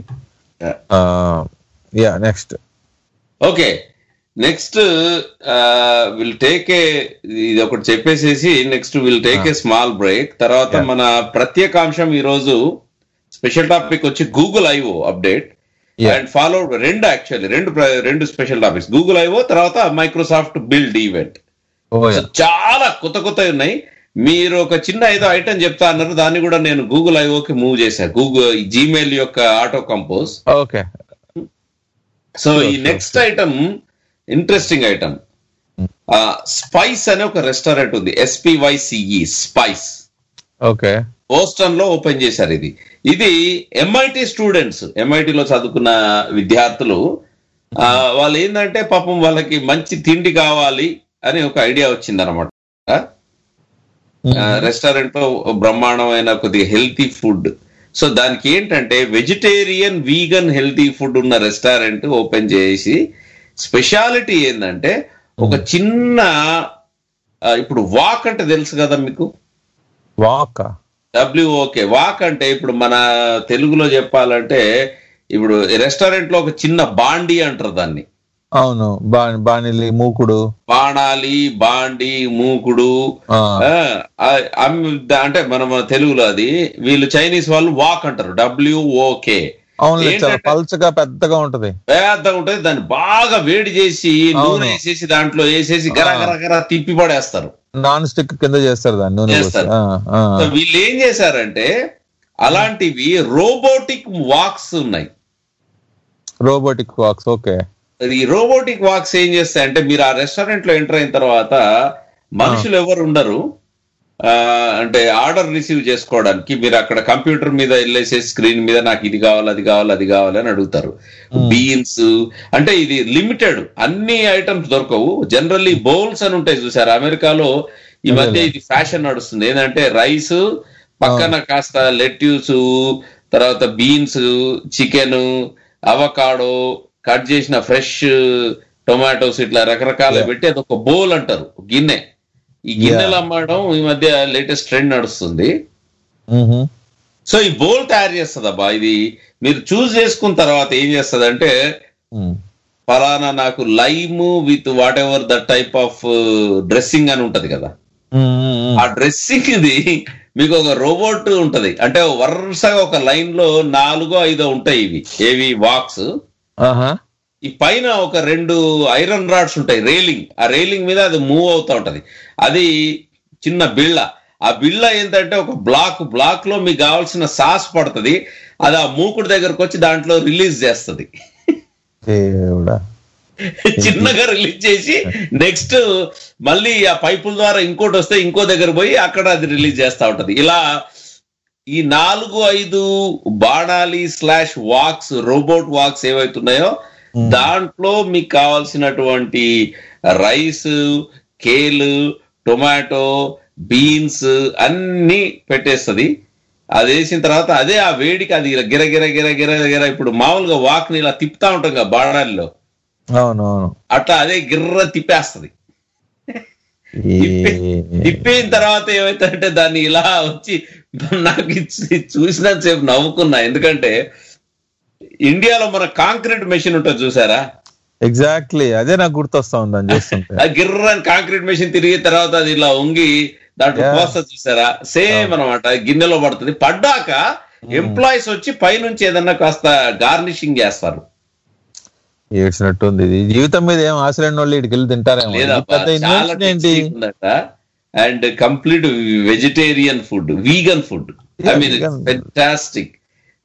Speaker 6: yeah next
Speaker 5: okay next will take a ఇది ఒకటి చెప్పేసేసి next will take a small break తర్వాత మన ప్రత్యేకాంశం ఈ రోజు స్పెషల్ టాపిక్ వచ్చి Google IO update and follow రెండు యాక్చువల్లీ రెండు ప్ర- రెండు స్పెషల్ టాపిక్స్ గూగుల్ ఐఓ తర్వాత మైక్రోసాఫ్ట్ బిల్డ్ ఈవెంట్ చాలా కొత్త కొత్త ఉన్నాయి మీరు ఒక చిన్న ఏదో ఐటమ్ చెప్తా అన్నారు దాన్ని కూడా నేను గూగుల్ ఐఓకి మూవ్ చేశాను గూగుల్ జీమెయిల్ యొక్క ఆటో కంపోజ్
Speaker 6: ఓకే
Speaker 5: సో ఈ next item interesting item Spyce అనే ఒక రెస్టారెంట్ ఉంది ఎస్పివైసిఈ స్పైస్
Speaker 6: ఓకే
Speaker 5: బోస్టన్ లో ఓపెన్ చేశారు ఇది ఇది ఎంఐటి స్టూడెంట్స్ ఎంఐటిలో చదువుకున్న విద్యార్థులు ఆ, వాళ్ళు ఏంటంటే పాపం వాళ్ళకి మంచి తిండి కావాలి అని ఒక ఐడియా వచ్చింది అనమాట రెస్టారెంట్ లో బ్రహ్మాండమైన కొద్దిగా హెల్తీ ఫుడ్ సో దానికి ఏంటంటే వెజిటేరియన్ వీగన్ హెల్తీ ఫుడ్ ఉన్న రెస్టారెంట్ ఓపెన్ చేసి స్పెషాలిటీ ఏంటంటే ఒక చిన్న ఆ, ఇప్పుడు వాక్ అంటే తెలుసు కదా మీకు
Speaker 6: వాక్
Speaker 5: డబ్ల్యూఓకే వాక్ అంటే ఇప్పుడు మన తెలుగులో చెప్పాలంటే ఇప్పుడు రెస్టారెంట్ లో ఒక చిన్న బాండి అంటారు దాన్ని
Speaker 6: అవును బా- బాణిలి మూకుడు
Speaker 5: బాణాలి బాండి మూకుడు
Speaker 6: ఆ.
Speaker 5: ఆ, ఆ, అమ్- అంటే మన మన తెలుగులో అది వీళ్ళు చైనీస్ వాళ్ళు వాక్ అంటారు డబ్ల్యూఓకే
Speaker 6: అవును చాలా పల్చగా పెద్దగా ఉంటది
Speaker 5: పెద్దగా ఉంటుంది దాన్ని బాగా వేడి చేసి
Speaker 6: అవును.
Speaker 5: నూనె వేసేసి దాంట్లో వేసేసి గర గర గర తిప్పి పడేస్తారు
Speaker 6: నాన్ స్టిక్ కింద చేస్తారు దాన్ని నూనె పోసి.
Speaker 5: చేస్తారు.
Speaker 6: ఆ, ఆ.
Speaker 5: సో వీళ్ళు ఏం చేశారంటే అలాంటివి రోబోటిక్ వాక్స్ ఉన్నాయి
Speaker 6: రోబోటిక్ వాక్స్ ఓకే
Speaker 5: ఈ రోబోటిక్ వాక్స్ ఏం చేస్తాయంటే మీరు ఆ రెస్టారెంట్ లో ఎంటర్ అయిన తర్వాత మనుషులు ఎవరు ఉండరు ఆ, అంటే ఆర్డర్ రిసీవ్ చేసుకోవడానికి మీరు అక్కడ కంప్యూటర్ మీద వెళ్ళేసే స్క్రీన్ మీద నాకు ఇది కావాలి అది కావాలి అది కావాలి అని అడుగుతారు బీన్స్ అంటే ఇది లిమిటెడ్ అన్ని ఐటమ్స్ దొరకవు జనరల్లీ బౌల్స్ అని ఉంటాయి చూసారు అమెరికాలో ఈ మధ్య ఇది ఫ్యాషన్ నడుస్తుంది ఏంటంటే రైస్ పక్కన కాస్త లెట్యూస్ తర్వాత బీన్స్ చికెన్ అవకాడో కట్ చేసిన ఫ్రెష్ టొమాటోస్ ఇట్లా రకరకాల పెట్టి అది ఒక బౌల్ అంటారు గిన్నె ఈ గిన్నెలు అమ్మడం ఈ మధ్య లేటెస్ట్ ట్రెండ్ నడుస్తుంది సో ఈ బౌల్ తయారు చేస్తుంది అబ్బా ఇది మీరు చూస్ చేసుకున్న తర్వాత ఏం చేస్తుంది అంటే ఫలానా నాకు lime with whatever the type of dressing అని ఉంటది కదా ఆ డ్రెస్సింగ్ ఇది మీకు ఒక రోబోట్ ఉంటది అంటే వరుసగా ఒక లైన్ లో నాలుగో ఐదో ఉంటాయి ఇవి ఏవి వాక్స్ ఈ పైన ఒక రెండు ఐరన్ రాడ్స్ ఉంటాయి రైలింగ్ ఆ రైలింగ్ మీద అది మూవ్ అవుతా ఉంటది అది చిన్న బిళ్ళ ఆ బిళ్ళ ఏంటంటే ఒక బ్లాక్ బ్లాక్ లో మీకు కావాల్సిన సాస్ పడుతుంది అది ఆ మూకుడు దగ్గరకు వచ్చి దాంట్లో రిలీజ్ చేస్తుంది
Speaker 6: దేవుడా
Speaker 5: చిన్నగా రిలీజ్ చేసి నెక్స్ట్ మళ్ళీ ఆ పైపుల ద్వారా ఇంకోటి వస్తే ఇంకో దగ్గర పోయి అక్కడ అది రిలీజ్ చేస్తా ఉంటది ఇలా ఈ నాలుగు ఐదు బాణాలి స్లాష్ వాక్స్ రోబోట్ వాక్స్ ఏవైతున్నాయో దాంట్లో మీకు కావాల్సినటువంటి రైస్ కేలు టొమాటో బీన్స్ అన్ని పెట్టేస్తుంది అది వేసిన తర్వాత అదే ఆ వేడికి అది ఇలా గిర గిర గిర గిర గిర ఇప్పుడు మామూలుగా వాక్ ని ఇలా తిప్పుతా ఉంటాం కదా బాణాల్లో
Speaker 6: అవును అవును
Speaker 5: అట్లా అదే గిర్ర తిప్పేస్తుంది తిప్పిన తర్వాత ఏమైతుందంటే దాన్ని ఇలా వచ్చి నాకు ఇచ్చి చూసినంతసేపు నవ్వుకున్నా ఎందుకంటే ఇండియాలో మన కాంక్రీట్ మెషిన్ ఉంటుంది చూసారా
Speaker 6: ఎగ్జాక్ట్లీ అదే నాకు గుర్తొస్తా ఉంది అని చూస్తుంటే
Speaker 5: ఆ గిర్ర అని కాంక్రీట్ మెషిన్ తిరిగిన తర్వాత అది ఇలా వంగి దాంట్లో
Speaker 6: Yeah.
Speaker 5: పోస్తా చూసారా సేమ్ అన్నమాట గిన్నెలో పడుతుంది పడ్డాక ఎంప్లాయీస్ వచ్చి పైనుంచి ఏదన్నా కాస్త గార్నిషింగ్ చేస్తారు
Speaker 6: ఏడ్చినట్టుంది ఇది జీవితం మీద ఏం ఆశ లేని వాళ్ళు ఇటుకి వెళ్ళి తింటారేమో
Speaker 5: లేదా
Speaker 6: ఇది పెద్ద
Speaker 5: చాలా
Speaker 6: invention ఏంటి
Speaker 5: tasty ఉందట and complete vegetarian food vegan food I
Speaker 6: Yeah,
Speaker 5: mean
Speaker 6: vegan.
Speaker 5: Fantastic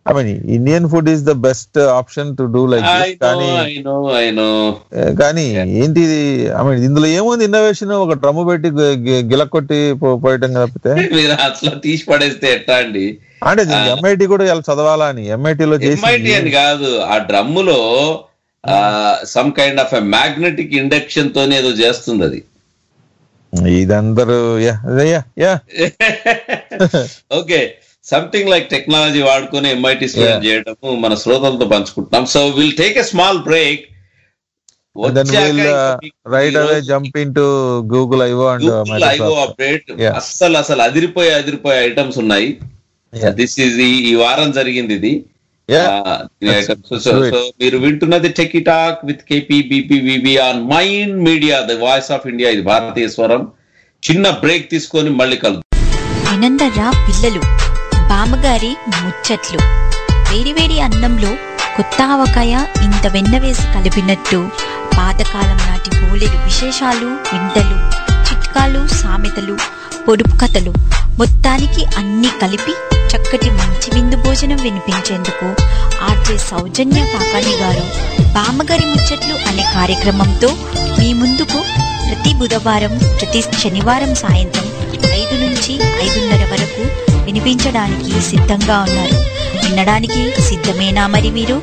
Speaker 6: I mean Indian food is the best option to do like
Speaker 5: I know,
Speaker 6: కానీ
Speaker 5: I know, I know.
Speaker 6: ఏ, కానీ ఏంటి ఐ మీన్ ఇందులో ఏముంది innovation ఒక drum పెట్టి గి- గి- గిలక్కొట్టి పో- పోయటం తప్పితే
Speaker 5: మీరు అట్లా తీసి పడేస్తే ఎట్లా అండి
Speaker 6: అంటే ఎంఐటి కూడా ఇలా చదవాలా అని MIT లో చేసి
Speaker 5: ఎంఐటి అని కాదు ఆ డ్రమ్ములో some kind of magnetic induction తోనే ఏదో చేస్తుంది అది
Speaker 6: ఇదందరూ yeah yeah yeah
Speaker 5: okay something like technology వాడుకొని ఎంఐటి స్టూడెంట్ చేయడము మన శ్రోతలతో పంచుకుంటున్నాం so will take a small break
Speaker 6: then will right away jump into Google IO and
Speaker 5: Google IO update అస్సలు అసలు అదిరిపోయే అదిరిపోయే ఐటమ్స్ ఉన్నాయి దిస్ ఈజ్ ఈ వారం జరిగింది ఇది ఐటమ్స్ సో మీరు వింటున్నది tech talk with KP B P V B on mind media the voice of India ఇది భారతీయ స్వరం చిన్న బ్రేక్ తీసుకొని మళ్ళీ కలుద్దాం
Speaker 10: వినందర్రా పిల్లలు బామ్మగారి ముచ్చట్లు వేడివేడి అన్నంలో కొత్త ఆవకాయ ఇంత వెన్న వేసి కలిపినట్టు పాతకాలం నాటి బోలెడు విశేషాలు వింతలు చిట్కాలు సామెతలు పొడుపు కథలు మొత్తానికి అన్నీ కలిపి చక్కటి మంచి విందు భోజనం వినిపించేందుకు ఆర్జే సౌజన్య కాకాణి గారు బామ్మగారి ముచ్చట్లు అనే కార్యక్రమంతో మీ ముందుకు ప్రతి బుధవారం ప్రతి శనివారం సాయంత్రం ఐదు నుంచి ఐదున్నర వరకు వినిపించడానికి సిద్ధంగా ఉన్నారు వినడానికి సిద్ధమేనా మరి మీరు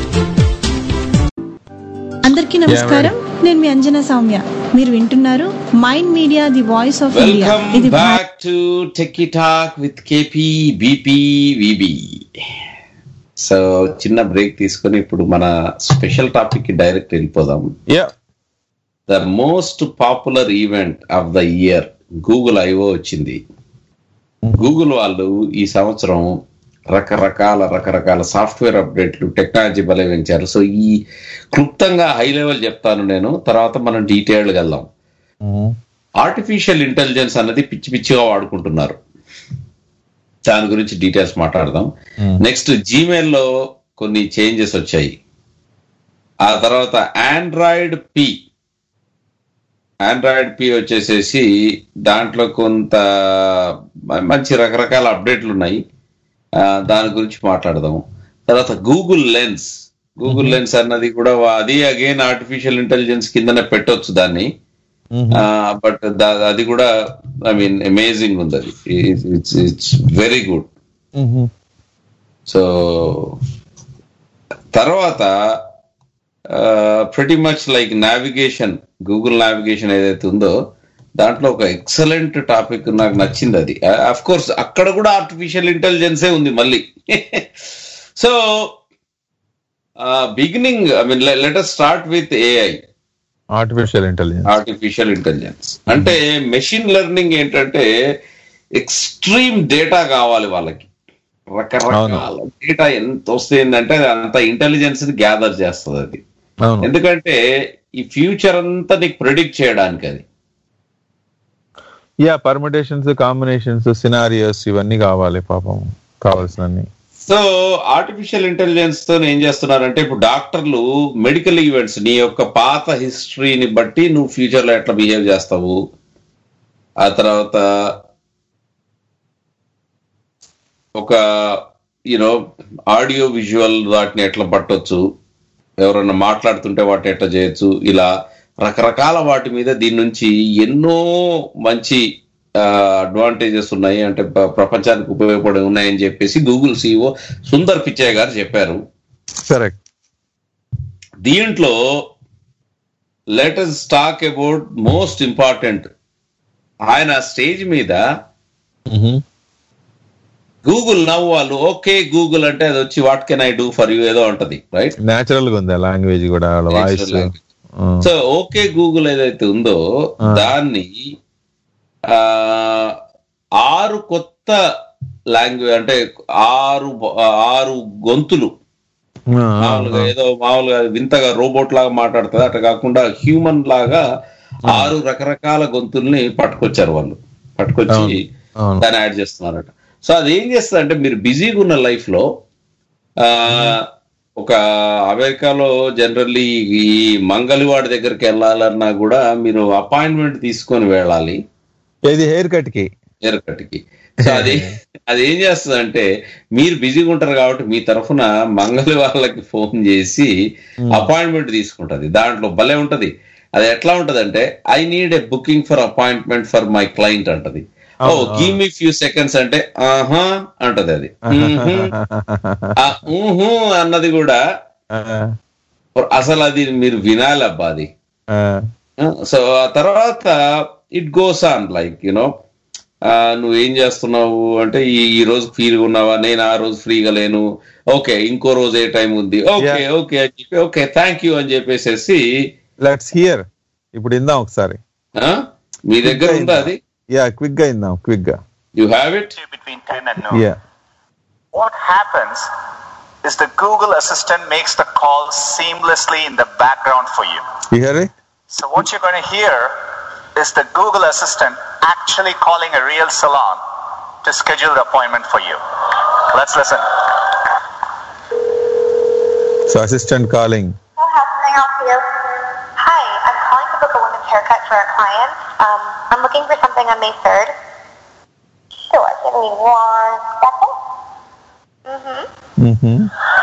Speaker 11: అందరికీ నమస్కారం నేను మీ అంజనా సౌమ్య మీరు వింటున్నారు mind media the voice of India
Speaker 5: welcome
Speaker 11: ఇది
Speaker 5: back to tech talk with KP BP VB so చిన్న బ్రేక్ తీసుకొని ఇప్పుడు మన స్పెషల్ టాపిక్ కి డైరెక్ట్ వెళ్ళిపోదాం the most popular event of the year Google IO వచ్చింది గూగుల్ వాళ్ళు ఈ సంవత్సరం రకరకాల రకరకాల సాఫ్ట్వేర్ అప్డేట్లు టెక్నాలజీ బలే పెంచారు సో ఈ క్లుప్తంగా హై లెవెల్ చెప్తాను నేను తర్వాత మనం డీటెయిల్డ్ వెళ్దాం ఆర్టిఫిషియల్ ఇంటెలిజెన్స్ అన్నది పిచ్చి పిచ్చిగా వాడుకుంటున్నారు దాని గురించి డీటెయిల్స్ మాట్లాడదాం నెక్స్ట్ జీమెయిల్లో కొన్ని చేంజెస్ వచ్చాయి ఆ తర్వాత ఆండ్రాయిడ్ పి ఆండ్రాయిడ్ పి వచ్చేసేసి దాంట్లో కొంత మ- మంచి రకరకాల అప్డేట్లు ఉన్నాయి ఆ, దాని గురించి మాట్లాడదాం తర్వాత గూగుల్ లెన్స్ గూగుల్ లెన్స్ అన్నది కూడా వా- అది అగైన్ ఆర్టిఫిషియల్ ఇంటెలిజెన్స్ కిందనే పెట్టొచ్చు దాన్ని బట్ అది కూడా ఐ మీన్ అమేజింగ్ ఉంది అది it's it's very good so తర్వాత ప్రతి much like navigation Google navigation ఏదైతే ఉందో దాంట్లో ఒక ఎక్సలెంట్ టాపిక్ నాకు నచ్చింది అది అఫ్ కోర్స్ అక్కడ కూడా ఆర్టిఫిషియల్ ఇంటెలిజెన్సే ఉంది మళ్ళీ so beginning I mean let start with AI
Speaker 6: artificial intelligence
Speaker 5: artificial intelligence అంటే మెషిన్ లెర్నింగ్ ఏంటంటే ఎక్స్ట్రీమ్ డేటా కావాలి వాళ్ళకి రకరకాల డేటా ఎంత వస్తుందంటే అంత ఇంటెలిజెన్స్ గ్యాదర్ చేస్తుంది అది
Speaker 6: అవును
Speaker 5: ఎందుకంటే ఈ ఫ్యూచర్ అంతా నీకు ప్రిడిక్ట్ చేయడానికి అది
Speaker 6: యా పర్మిటేషన్స్ కాంబినేషన్స్ సినారియోస్ ఇవన్నీ కావాలి పాపం కావాల్సినన్ని
Speaker 5: సో ఆర్టిఫిషియల్ ఇంటెలిజెన్స్ తో ఏం చేస్తున్నారంటే ఇప్పుడు డాక్టర్లు మెడికల్ ఈవెంట్స్ నీ యొక్క పాత హిస్టరీని బట్టి నువ్వు ఫ్యూచర్ లో ఎట్లా బిహేవ్ చేస్తావు ఆ తర్వాత ఒక యూనో ఆడియో విజువల్ వాటిని ఎట్లా పట్టొచ్చు ఎవరన్నా మాట్లాడుతుంటే వాటిని ఎట్లా చేయొచ్చు ఇలా రకరకాల వాటి మీద దీని నుంచి ఎన్నో మంచి అడ్వాంటేజెస్ ఉన్నాయి అంటే ప్ర- ప్రపంచానికి ఉపయోగపడి ఉన్నాయని చెప్పేసి గూగుల్ సిఇఓ సుందర్ పిచ్చయ్య గారు చెప్పారు
Speaker 6: కరెక్ట్
Speaker 5: దీంట్లో let's talk about most important ఆయన స్టేజ్ మీద గూగుల్ నవ్వు వాళ్ళు ఓకే గూగుల్ అంటే అది వచ్చి what can I do for you ఏదో ఉంటది రైట్
Speaker 6: నేచురల్ గా ఉంది లాంగ్వేజ్ కూడా వాళ్ళ voice
Speaker 5: Natural so okay Google ఏదైతే ఉందో దాన్ని ఆ, ఆరు కొత్త లాంగ్వేజ్ అంటే ఆరు ఆరు గొంతులు మామూలుగా ఏదో మామూలుగా వింతగా రోబోట్ లాగా మాట్లాడుతుంది అట్లా కాకుండా హ్యూమన్ లాగా ఆరు రకరకాల గొంతుల్ని పట్టుకొచ్చారు వాళ్ళు పట్టుకొచ్చి
Speaker 6: అవును.
Speaker 5: దాన్ని యాడ్ చేస్తున్నారట సో అది ఏం చేస్తుంది అంటే మీరు బిజీగా ఉన్న లైఫ్ లో ఆ ఒక అమెరికాలో జనరల్లీ ఈ మంగళవాడి దగ్గరికి వెళ్ళాలన్నా కూడా మీరు అపాయింట్మెంట్ తీసుకొని వెళ్ళాలి
Speaker 6: ఏది హెయిర్ కట్ కి
Speaker 5: హెయిర్ కట్ కి సో అది అది ఏం చేస్తుంది అంటే మీరు బిజీగా ఉంటారు కాబట్టి మీ తరఫున మంగళ వాళ్ళకి ఫోన్ చేసి అపాయింట్మెంట్ తీసుకుంటది దాంట్లో భలే ఉంటది అది ఎట్లా ఉంటది అంటే I need a booking for appointment for my client అంటది ఓ
Speaker 6: అవును,
Speaker 5: గివ్ మీ ఫ్యూ సెకండ్స్ అంటే ఆహా అంటది అది మ్హూ. ఆ ఊహు అన్నది కూడా అసలు అది మీరు వినాలి అబ్బా అది సో ఆ తర్వాత it goes on like you know నువ్వు ఏం చేస్తున్నావు అంటే ఈ ఈ రోజు ఫ్రీగా ఉన్నావా నేను ఆ రోజు ఫ్రీగా లేను ఓకే ఇంకో రోజు ఏ టైం ఉంది ఓకే ఓకే అని చెప్పి ఓకే థ్యాంక్ యూ అని చెప్పేసేసి
Speaker 6: లెట్స్ హియర్ ఇప్పుడు ఇందాం ఒకసారి
Speaker 5: ఆ, మీ దగ్గర ఉందా అది
Speaker 6: యా క్విక్ గా ఇందాం క్విక్ గా
Speaker 5: you have it
Speaker 12: between 10 and noon.
Speaker 6: Yeah
Speaker 12: What happens is the Google Assistant makes the call seamlessly in the background for you.
Speaker 6: You hear it
Speaker 12: So what you're going to hear is the Google Assistant actually calling a real salon to schedule the appointment for you. Let's listen.
Speaker 6: So assistant calling
Speaker 13: How can I help you? Hi, I'm calling to book a woman's haircut for a client. Um, I'm looking for something on May 3rd. Sure, give me one second. Mm-hmm.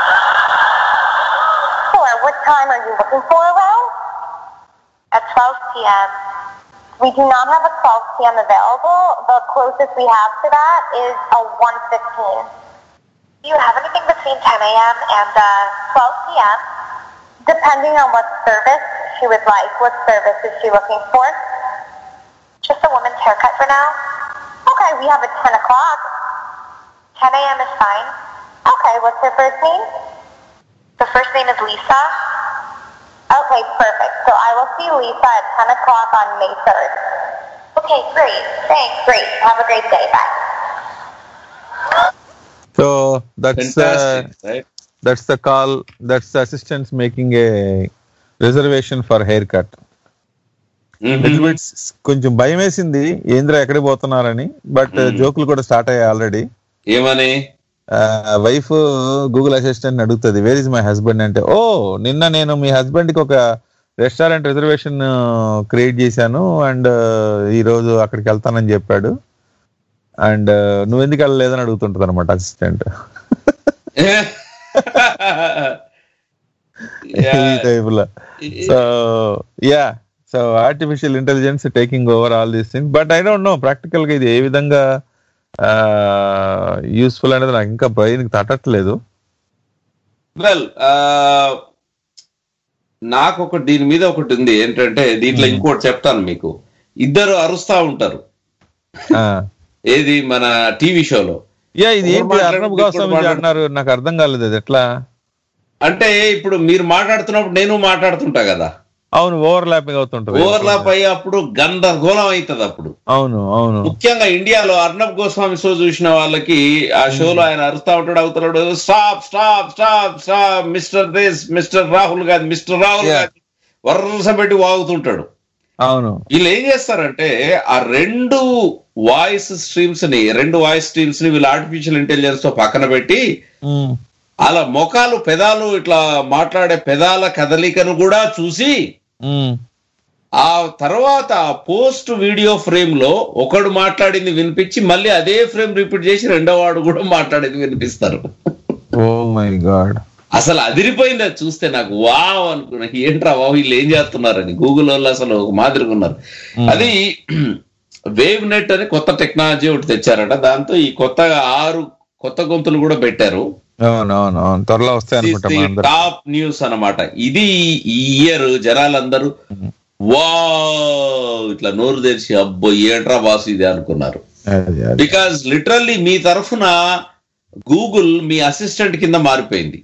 Speaker 13: Sure, what time are you looking for around? At 12 p.m. We do not have a 12 p.m. available. The closest we have to that is a 1.15. Do you have anything between 10 a.m. and uh, 12 p.m.? Depending on what service she would like. What service is she looking for? Just a woman's haircut for now? Okay, we have a 10 o'clock. 10 a.m. is fine. Okay, what's her first name? The first name is Lisa. Okay, perfect. So I will see Lisa at 10 o'clock on May 3rd. Okay, great. Thanks. Great. Have a great day. Bye.
Speaker 6: So that's
Speaker 5: Fantastic, right?
Speaker 6: That's the call that's the assistant's making a reservation for haircut కొంచెం భయం వేసింది ఏంద్ర ఎక్కడికి పోతున్నారని but జోకులు కూడా start అయ్యాయి already
Speaker 5: ఏమని
Speaker 6: వైఫ్ గూగుల్ అసిస్టెంట్ అడుగుతుంది వేర్ ఇస్ మై హస్బెండ్ అంటే ఓ నిన్న నేను మీ హస్బెండ్ కి ఒక రెస్టారెంట్ రిజర్వేషన్ క్రియేట్ చేశాను అండ్ ఈ రోజు అక్కడికి వెళ్తానని చెప్పాడు అండ్ నువ్వు ఎందుకు వెళ్ళలేదని అడుగుతుంటది అనమాట అసిస్టెంట్ ఈ టైప్ లో so yeah so artificial intelligence taking over all these thing but I don't know practical గా ఇది ఏ విధంగా యూస్ఫుల్ అనేది నాకు ఇంకా బ్రెయిన్ తట్టట్లేదు
Speaker 5: వెల్ నాకు ఒక దీని మీద ఒకటి ఉంది ఏంటంటే దీంట్లో ఇంకోటి చెప్తాను మీకు ఇద్దరు అరుస్తా ఉంటారు ఏది మన టీవీ షోలో
Speaker 6: యా ఇది ఏంటి
Speaker 5: మాట్లాడు-
Speaker 6: అర్ణబ్
Speaker 5: ఇప్పుడు
Speaker 6: గోస్వామి
Speaker 5: మాట్లాడు-
Speaker 6: అంటున్నారు నాకు అర్థం కాలేదు అది ఎట్లా
Speaker 5: అంటే ఇప్పుడు మీరు మాట్లాడుతున్నప్పుడు నేను మాట్లాడుతుంటా కదా
Speaker 6: అవును ఓవర్ ల్యాపింగ్ అవుతుంటది
Speaker 5: ఓవర్లాప్ అయ్యి అప్పుడు గందరగోళం అవుతుంది అప్పుడు
Speaker 6: అవును అవును
Speaker 5: ముఖ్యంగా ఇండియాలో అర్ణబ్ గోస్వామి షో చూసిన వాళ్ళకి ఆ షోలో ఆయన అరుస్తా ఉంటాడు అవుతున్నాడు stop stop stop stop mister this mister Rahul Gandhi mister Rahul
Speaker 6: Yeah.
Speaker 5: Gandhi వరుస పెట్టి వాగుతుంటాడు
Speaker 6: అవును
Speaker 5: వీళ్ళు ఏం చేస్తారంటే ఆ రెండు వాయిస్ స్ట్రీమ్స్ ని రెండు వాయిస్ స్ట్రీమ్స్ ని వీళ్ళు ఆర్టిఫిషియల్ ఇంటెలిజెన్స్ తో పక్కన పెట్టి
Speaker 6: ఉమ్,
Speaker 5: అలా మొఖాలు పెదాలు ఇట్లా మాట్లాడే పెదాల కదలికను కూడా చూసి
Speaker 6: ఉమ్,
Speaker 5: ఆ తర్వాత పోస్ట్ వీడియో ఫ్రేమ్ లో ఒకడు మాట్లాడింది వినిపించి మళ్ళీ అదే ఫ్రేమ్ రిపీట్ చేసి రెండో వాడు కూడా మాట్లాడేది వినిపిస్తారు
Speaker 6: ఓ మై గాడ్
Speaker 5: అసలు అదిరిపోయింది అది చూస్తే నాకు వావ్ అనుకున్నా ఏంట్రా వావ్ వీళ్ళు ఏం చేస్తున్నారని గూగుల్ వాళ్ళు అసలు ఒక మాదిరిగా ఉన్నారు అది వేవ్ నెట్ అని కొత్త టెక్నాలజీ ఒకటి తెచ్చారట దాంతో ఈ కొత్తగా ఆరు కొత్త గొంతులు కూడా పెట్టారు
Speaker 6: అవును అవును అవును త్వరలో వస్తాయి అనుకుంటా మనందరం
Speaker 5: టాప్ న్యూస్ అన్నమాట ఇది ఈ ఇయర్ జనాలందరూ వా ఇట్లా నోరు తెరిచి అబ్బో ఏంట్రా బాసు ఇది అనుకున్నారు
Speaker 6: అది, అది.
Speaker 5: బికాజ్ లిటరల్లీ మీ తరఫున గూగుల్ మీ అసిస్టెంట్ కింద మారిపోయింది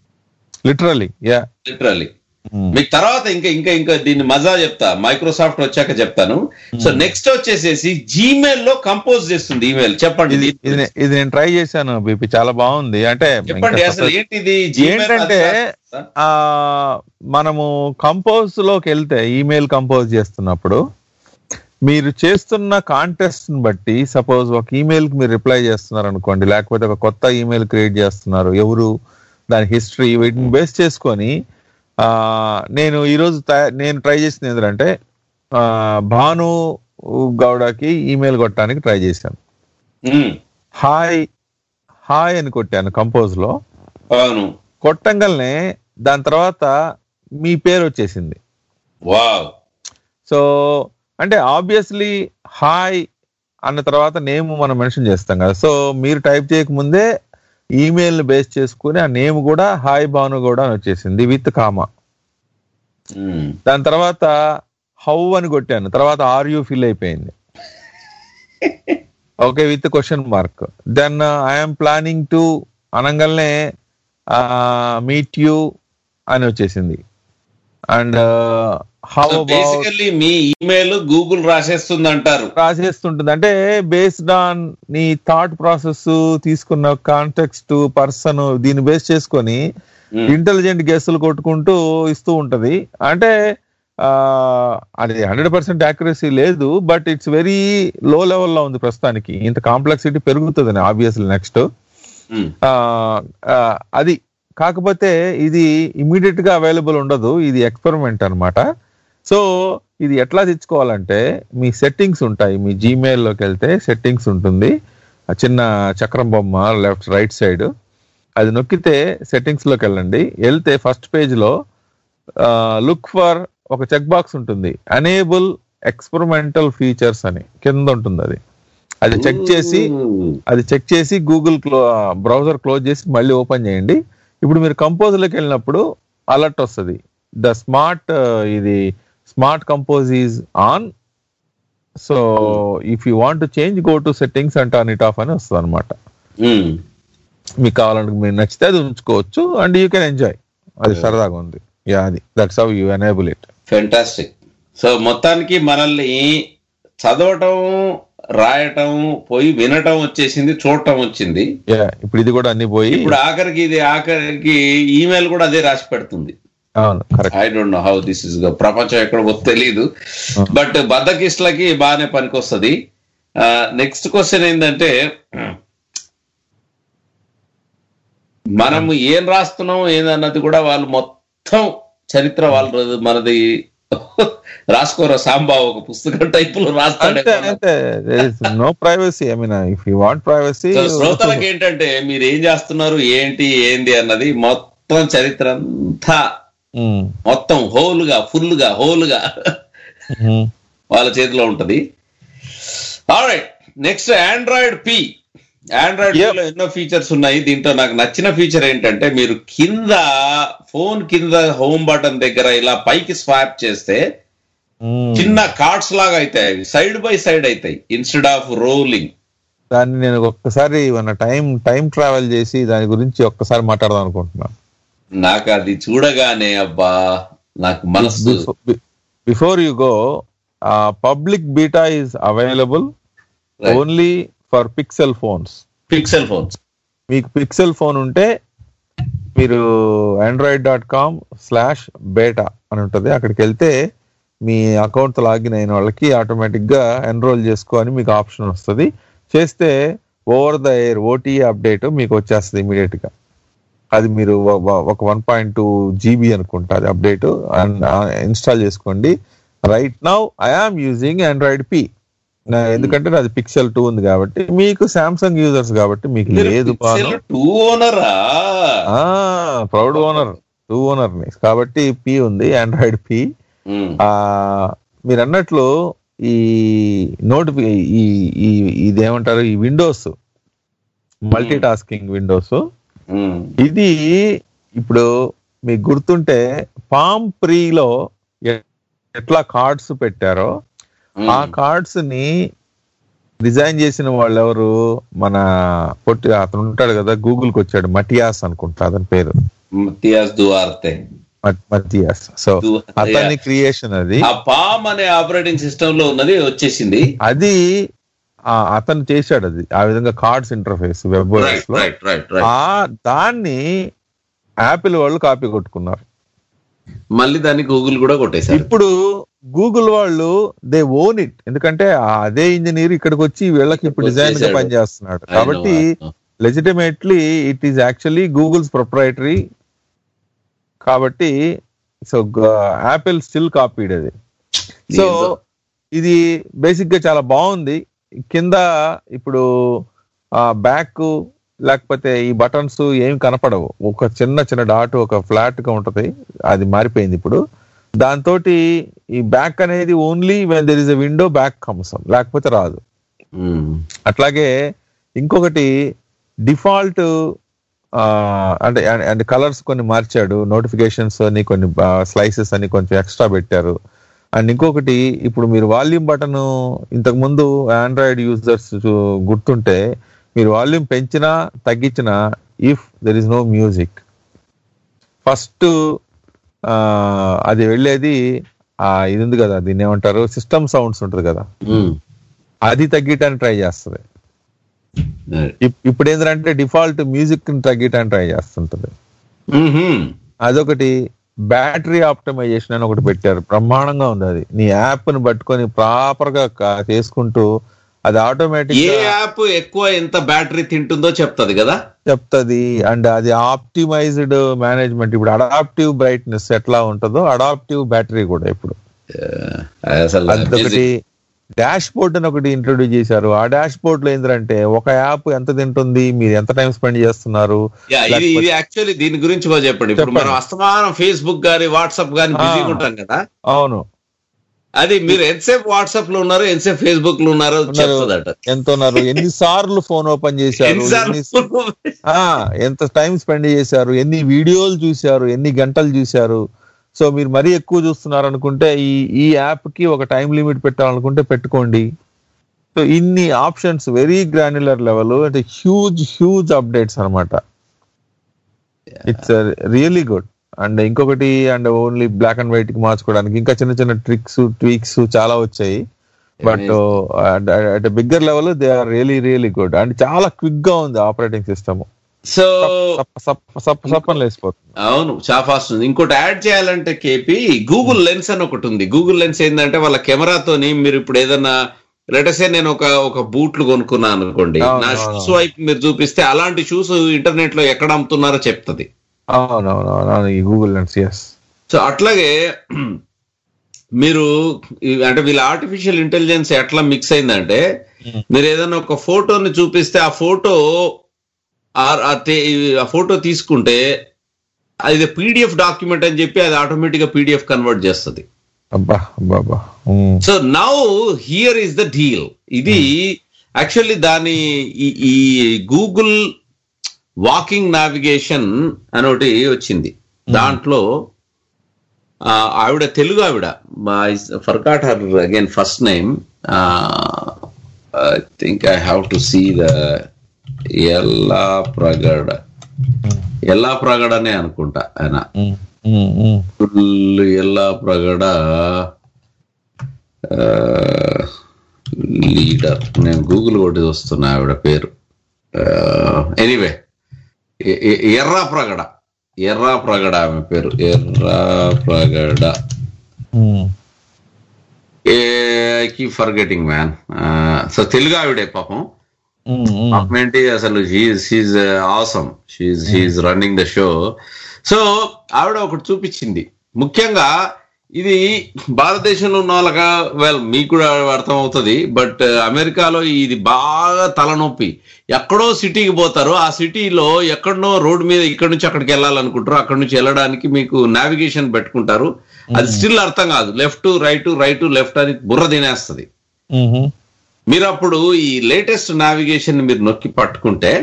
Speaker 6: లిటరలీ యా
Speaker 5: లిటరల్లీ మీకు తర్వాత ఇంకా ఇంకా ఇంకా దీన్ని మజా చెప్తా మైక్రోసాఫ్ట్ వచ్చాక చెప్తాను సో నెక్స్ట్ వచ్చేసేసి జీమెయిల్ లో కంపోజ్ చేస్తుంది ఈమెయిల్ చెప్పండి
Speaker 6: ఇది ఇది నే- ఇది నేను ట్రై చేశాను బీపీ చాలా బాగుంది అంటే
Speaker 5: చెప్పండి
Speaker 6: ఇంకా
Speaker 5: అసలు
Speaker 6: సపరేట్-
Speaker 5: ఏంటిది Gmail
Speaker 6: ఏంటంటే
Speaker 5: అది-
Speaker 6: ఆ మనము కంపోజ్ లోకి వెళ్తే ఈమెయిల్ కంపోజ్ చేస్తున్నప్పుడు మీరు చేస్తున్న కాంటెస్ట్ ని బట్టి సపోజ్ ఒక ఈమెయిల్ కి మీరు రిప్లై చేస్తున్నారు అనుకోండి లేకపోతే ఒక కొత్త ఈమెయిల్ క్రియేట్ చేస్తున్నారు ఎవరు దాని హిస్టరీ వీటిని బేస్ చేసుకొని ఆ నేను ఈరోజు తయా- నేను ట్రై చేసింది ఏంటంటే ఆ, భాను గౌడకి ఈమెయిల్ కొట్టడానికి ట్రై చేశాను హాయ్ హాయ్ అని కొట్టాను కంపోజ్ లో
Speaker 5: అవును
Speaker 6: కొట్టంగానే దాని తర్వాత మీ పేరు వచ్చేసింది
Speaker 5: వావ్
Speaker 6: సో అంటే ఆబ్వియస్లీ హాయ్ అన్న తర్వాత నేమ్ మనం మెన్షన్ చేస్తాం కదా సో మీరు టైప్ చేయకముందే ఈమెయిల్ ని బేస్ చేసుకుని ఆ నేమ్ కూడా హాయ్ భాను కూడా అని వచ్చేసింది విత్ కామా దాని తర్వాత హౌ అని కొట్టాను తర్వాత ఆర్ యూ ఫిల్ అయిపోయింది okay with question mark then I'm planning to అనగానే మీట్ యూ అని వచ్చేసింది అండ్ హౌ
Speaker 5: బేసికల్లీ మీ ఈమెయిల్ గూగుల్ రాసేస్తుంది అంటారు
Speaker 6: రాసేస్తుంటుంది అంటే బేస్డ్ ఆన్ నీ థాట్ ప్రాసెస్ తీసుకున్న కాంటెక్స్ట్ పర్సన్ దీన్ని బేస్ చేసుకొని ఇంటెలిజెంట్ గెస్సులు కొట్టుకుంటూ ఇస్తూ ఉంటది అంటే ఆ, అది హండ్రెడ్ పర్సెంట్ యాక్యురసీ లేదు బట్ ఇట్స్ వెరీ లో లెవెల్లో ఉంది ప్రస్తుతానికి ఇంత కాంప్లెక్సిటీ పెరుగుతుంది ఆబ్వియస్లీ నెక్స్ట్ అది కాకపోతే ఇది ఇమీడియట్ గా అవైలబుల్ ఉండదు ఇది ఎక్స్పెరిమెంట్ అన్నమాట సో ఇది ఎట్లా తెచ్చుకోవాలంటే మీ సెట్టింగ్స్ ఉంటాయి మీ జీమెయిల్లోకి వెళ్తే సెట్టింగ్స్ ఉంటుంది ఆ చిన్న చక్రం బొమ్మ లెఫ్ట్ రైట్ సైడ్ అది నొక్కితే సెట్టింగ్స్ లోకి వెళ్ళండి వెళ్తే ఫస్ట్ పేజ్ లో లుక్ ఫర్ ఒక చెక్ బాక్స్ ఉంటుంది అనేబుల్ ఎక్స్పెరిమెంటల్ ఫీచర్స్ అని కింద ఉంటుంది అది అది చెక్ చేసి అది చెక్ చేసి గూగుల్ క్లో బ్రౌజర్ క్లోజ్ చేసి మళ్ళీ ఓపెన్ చేయండి ఇప్పుడు మీరు కంపోజ్ లోకి వెళ్ళినప్పుడు అలర్ట్ వస్తుంది ద స్మార్ట్ ఇది smart compose is on so if you want change go to settings and turn it off అని వస్తుంది అనమాట మీకు కావాలంటే మీరు నచ్చితే అది ఉంచుకోవచ్చు అండ్ యూ కెన్ ఎంజాయ్ అది సరదాగా ఉంది యా అది that's how you enable it
Speaker 5: fantastic so మొత్తానికి మనల్ని చదవటం రాయటం పోయి వినటం వచ్చేసింది చూడటం వచ్చింది
Speaker 6: యా ఇప్పుడు ఇది కూడా అన్ని పోయి
Speaker 5: ఇప్పుడు ఆఖరికి ఇది ఆఖరికి ఈమెయిల్ కూడా అదే రాసి పెడుతుంది
Speaker 6: అవును
Speaker 5: I don't know how this is ప్రపంచం ఎక్కడ పోతే తెలియదు బట్ బద్దకిస్ట్లకి బాగానే పనికొస్తుంది నెక్స్ట్ క్వశ్చన్ ఏంటంటే మనం ఏం రాస్తున్నాం ఏందన్నది కూడా వాళ్ళు మొత్తం చరిత్ర వాళ్ళు మనది రాసుకోరా సాంబావు ఒక పుస్తకం టైపులో రాస్తాడు
Speaker 6: అంతే అంతే no privacy I mean if you want privacy
Speaker 5: so శ్రోతలకు ఏంటంటే మీరు ఏం చేస్తున్నారు ఏంటి ఏంది అన్నది మొత్తం చరిత్ర అంతా మొత్తం హోల్ గా ఫుల్ గా హోల్ గా వాళ్ళ చేతిలో ఉంటది alright next Android P Android లో ఎన్నో ఫీచర్స్ ఉన్నాయి దీంట్లో నాకు నచ్చిన ఫీచర్ ఏంటంటే మీరు కింద ఫోన్ కింద హోమ్ బటన్ దగ్గర ఇలా పైకి స్వాప్ చేస్తే చిన్న కార్డ్స్ లాగా అవుతాయి అవి సైడ్ బై సైడ్ అవుతాయి ఇన్స్టెడ్ ఆఫ్ రోలింగ్
Speaker 6: దాన్ని నేను ఒక్కసారి మన టైం టైం ట్రావెల్ చేసి దాని గురించి ఒక్కసారి మాట్లాడదాం అనుకుంటున్నాను
Speaker 5: నాకు అది చూడగానే అబ్బా నాకు మనసు
Speaker 6: before you go public beta is available only for Pixel phones
Speaker 5: Pixel phones
Speaker 6: మీకు పిక్సెల్ ఫోన్ ఉంటే మీరు Android dot com slash beta అని ఉంటుంది అక్కడికి వెళ్తే మీ అకౌంట్ లాగిన్ అయిన వాళ్ళకి ఆటోమేటిక్ గా ఎన్రోల్ చేసుకో అని మీకు ఆప్షన్ వస్తుంది చేస్తే over the air OTA update మీకు వచ్చేస్తుంది ఇమీడియట్ గా అది మీరు ఒక వన్ పాయింట్ టూ జీబీ అనుకుంటా అది అప్డేట్ ఇన్స్టాల్ చేసుకోండి right now I'm using Android P ఎందుకంటే నాది పిక్సెల్ టూ ఉంది కాబట్టి మీకు సామ్సంగ్ యూజర్స్ కాబట్టి మీకు లేదు
Speaker 5: టూ ఓనరా
Speaker 6: ప్రౌడ్ ఓనర్ టూ ఓనర్ ని కాబట్టి పి ఉంది ఆండ్రాయిడ్ పి మీరు అన్నట్లు ఈ నోటిఫి ఈ ఈ ఇదేమంటారు ఈ విండోస్ మల్టీ టాస్కింగ్ విండోస్ ఇది ఇప్పుడు మీకు గుర్తుంటే పామ్ ప్రీలో ఎట్లా కార్డ్స్ పెట్టారో ఆ కార్డ్స్ ని డిజైన్ చేసిన వాళ్ళు ఎవరు మన పొట్టి అతను ఉంటాడు కదా గూగుల్ కి వచ్చాడు మటియాస్ అనుకుంటా అతని పేరు
Speaker 5: మతియాస్ దువార్తే
Speaker 6: మతియాస్ సో అతని క్రియేషన్ అది
Speaker 5: ఆ పామ్ అనే ఆపరేటింగ్ సిస్టమ్ లో ఉన్నది వచ్చేసింది
Speaker 6: అది అతను చేశాడు అది ఆ విధంగా కార్డ్స్ ఇంటర్ఫేస్ వెబ్ లో ఆ దాన్ని యాపిల్ వాళ్ళు కాపీ కొట్టుకున్నారు
Speaker 5: మళ్ళీ దాన్ని గూగుల్ కూడా కొట్టేశారు
Speaker 6: ఇప్పుడు గూగుల్ వాళ్ళు దే ఓన్ ఇట్ ఎందుకంటే అదే ఇంజనీర్ ఇక్కడికి వచ్చి వీళ్ళకి ఇప్పుడు డిజైన్ గా పనిచేస్తున్నాడు కాబట్టి legitimately it is actually Google's proprietary కాబట్టి సో యాపిల్ స్టిల్ కాపీడ్ అది సో ఇది బేసిక్ గా చాలా బాగుంది కింద ఇప్పుడు ఆ బ్యాక్ లేకపోతే ఈ బటన్స్ ఏం కనపడవు ఒక చిన్న చిన్న డాట్ ఒక ఫ్లాట్ గా ఉంటది అది మారిపోయింది ఇప్పుడు దాంతో ఈ బ్యాక్ అనేది only when there is a window back comes లేకపోతే రాదు అట్లాగే ఇంకొకటి డిఫాల్ట్ అంటే అండ్ కలర్స్ కొన్ని మార్చాడు నోటిఫికేషన్స్ అని కొన్ని స్లైసెస్ అని కొంచెం ఎక్స్ట్రా పెట్టారు అండ్ ఇంకొకటి ఇప్పుడు మీరు వాల్యూమ్ బటన్ ఇంతకు ముందు ఆండ్రాయిడ్ యూజర్స్ గుర్తుంటే మీరు వాల్యూమ్ పెంచినా తగ్గించినా if there is no music first అది వెళ్ళేది ఆ ఇది ఉంది కదా దీన్ని ఏమంటారు సిస్టమ్ సౌండ్స్ ఉంటుంది కదా అది తగ్గించడానికి ట్రై చేస్తుంది ఇప్- ఇప్పుడు ఏంటంటే డిఫాల్ట్ మ్యూజిక్ తగ్గించడానికి ట్రై చేస్తుంటది అదొకటి బ్యాటరీ ఆప్టమైజేషన్ అని ఒకటి పెట్టారు బ్రహ్మాండంగా ఉంది అది నీ యాప్ ని పట్టుకొని ప్రాపర్ గా క- చేసుకుంటూ అది ఆటోమేటిక్
Speaker 5: ఏ యాప్ ఎక్కువ ఎంత బ్యాటరీ తింటుందో చెప్తది కదా
Speaker 6: చెప్తది అండ్ అది ఆప్టిమైజ్డ్ మేనేజ్మెంట్ ఇప్పుడు అడాప్టివ్ బ్రైట్నెస్ ఎట్లా ఉంటుందో అడాప్టివ్ బ్యాటరీ కూడా ఇప్పుడు
Speaker 5: అసలు
Speaker 6: అదొకటి డాష్ బోర్డ్ అని ఒకటి ఇంట్రొడ్యూస్ చేశారు ఆ డాష్ బోర్డ్ లో ఏంటంటే ఒక యాప్ ఎంత తింటుంది మీరు ఎంత టైం స్పెండ్ చేస్తున్నారు
Speaker 5: యా, ఇది ఇది
Speaker 6: లేకపోతే-
Speaker 5: యాక్చువల్లీ దీని గురించి కూడా చెప్పండి ఇప్పుడు మనం అస్తమానం ఫేస్బుక్ గాని వాట్సాప్ గాని బిజీగా ఉంటాం కదా
Speaker 6: అవును
Speaker 5: అది మీరు ఎంతసేపు వాట్సాప్ లో ఉన్నారు ఎంతసేపు ఫేస్బుక్ లో ఉన్నారో చెప్తుందట
Speaker 6: ఎంత ఉన్నారు ఎన్ని సార్లు ఫోన్ ఓపెన్ చేశారు
Speaker 5: ఎన్నిసార్లు
Speaker 6: ఎన్ని- ఆ, ఎంత టైం స్పెండ్ చేశారు ఎన్ని వీడియోలు చూశారు ఎన్ని గంటలు చూశారు సో మీరు మరీ ఎక్కువ చూస్తున్నారు అనుకుంటే ఈ ఈ యాప్ కి ఒక టైం లిమిట్ పెట్టాలనుకుంటే పెట్టుకోండి సో ఇన్ని ఆప్షన్స్ వెరీ గ్రాన్యులర్ లెవెల్ అంటే హ్యూజ్ హ్యూజ్ అప్డేట్స్ అన్నమాట ఇట్స్ రియలీ గుడ్ అండ్ ఇంకొకటి and only black and white కి మార్చుకోవడానికి ఇంకా చిన్న చిన్న ట్రిక్స్ ట్వీక్స్ చాలా వచ్చాయి but at bigger level they are really really good and చాలా క్విక్ గా ఉంది ఆపరేటింగ్ సిస్టమ్
Speaker 5: సో
Speaker 6: సప్పని లేసిపోతుంది
Speaker 5: అవును చాలా ఫాస్ట్ ఉంది ఇంకోటి యాడ్ చేయాలంటే కేపీ గూగుల్ లెన్స్ అని ఒకటి ఉంది గూగుల్ లెన్స్ ఏంటంటే వాళ్ళ కెమెరాతోని మీరు ఇప్పుడు ఏదన్నా లెటసే నేను ఒక ఒక బూట్లు కొనుక్కున్నాను అనుకోండి
Speaker 6: అవును,
Speaker 5: నా
Speaker 6: అవును.
Speaker 5: షూస్ వైపు మీరు చూపిస్తే అలాంటి షూస్ ఇంటర్నెట్ లో ఎక్కడ అమ్ముతున్నారో చెప్తుంది
Speaker 6: అవునవును ఈ గూగుల్ లెన్స్ ఎస్
Speaker 5: సో అట్లాగే మీరు ఈ- అంటే వీళ్ళ ఆర్టిఫిషియల్ ఇంటెలిజెన్స్ ఎట్లా మిక్స్ అయిందంటే మీరు ఏదైనా ఒక ఫోటోని చూపిస్తే ఆ ఫోటో ఆ- ఆ తే- ఆ ఫోటో తీసుకుంటే అది పీడిఎఫ్ డాక్యుమెంట్ అని చెప్పి అది ఆటోమేటిక్ గా పీడిఎఫ్ కన్వర్ట్ చేస్తుంది
Speaker 6: అబ్బా అబ్బా అబ్బా um.
Speaker 5: So now here is the deal ఇది యాక్చువల్లీ దాని ఈ- ఈ గూగుల్ వాకింగ్ నావిగేషన్ అని ఒకటి వచ్చింది దాంట్లో ఆ, ఆవిడ తెలుగు ఆవిడ forgot her again first name I think I have to see the Ella Pragada ఎల్లా ప్రగడనే అనుకుంటా ఆయన ఫుల్ ఎల్లా ప్రగడ లీడర్ నేను గూగుల్ కొట్టి వస్తున్నా ఆవిడ పేరు ఎనీవే ఎర్రా ప్రగడ ఎర్రా ప్రగడ ఆమె పేరు Erra Pragada I keep forgetting man so Telugu ఆవిడే పాపం పాపం ఏంటి అసలు she's awesome she's she's running the show so ఆవిడ ఒకటి చూపించింది ముఖ్యంగా ఇది భారతదేశంలో ఉన్న వాళ్ళగా వెల్ మీకు కూడా అర్థం అవుతుంది బట్ అమెరికాలో ఇది బాగా తలనొప్పి ఎక్కడో సిటీకి పోతారు ఆ సిటీలో ఎక్కడనో రోడ్డు మీద ఇక్కడ నుంచి అక్కడికి వెళ్ళాలనుకుంటారు అక్కడ నుంచి వెళ్ళడానికి మీకు నావిగేషన్ పెట్టుకుంటారు అది స్టిల్ అర్థం కాదు లెఫ్ట్ రైట్ రైట్ లెఫ్ట్ అని బుర్ర తినేస్తుంది మీరు అప్పుడు ఈ లేటెస్ట్ నావిగేషన్ మీరు నొక్కి పట్టుకుంటే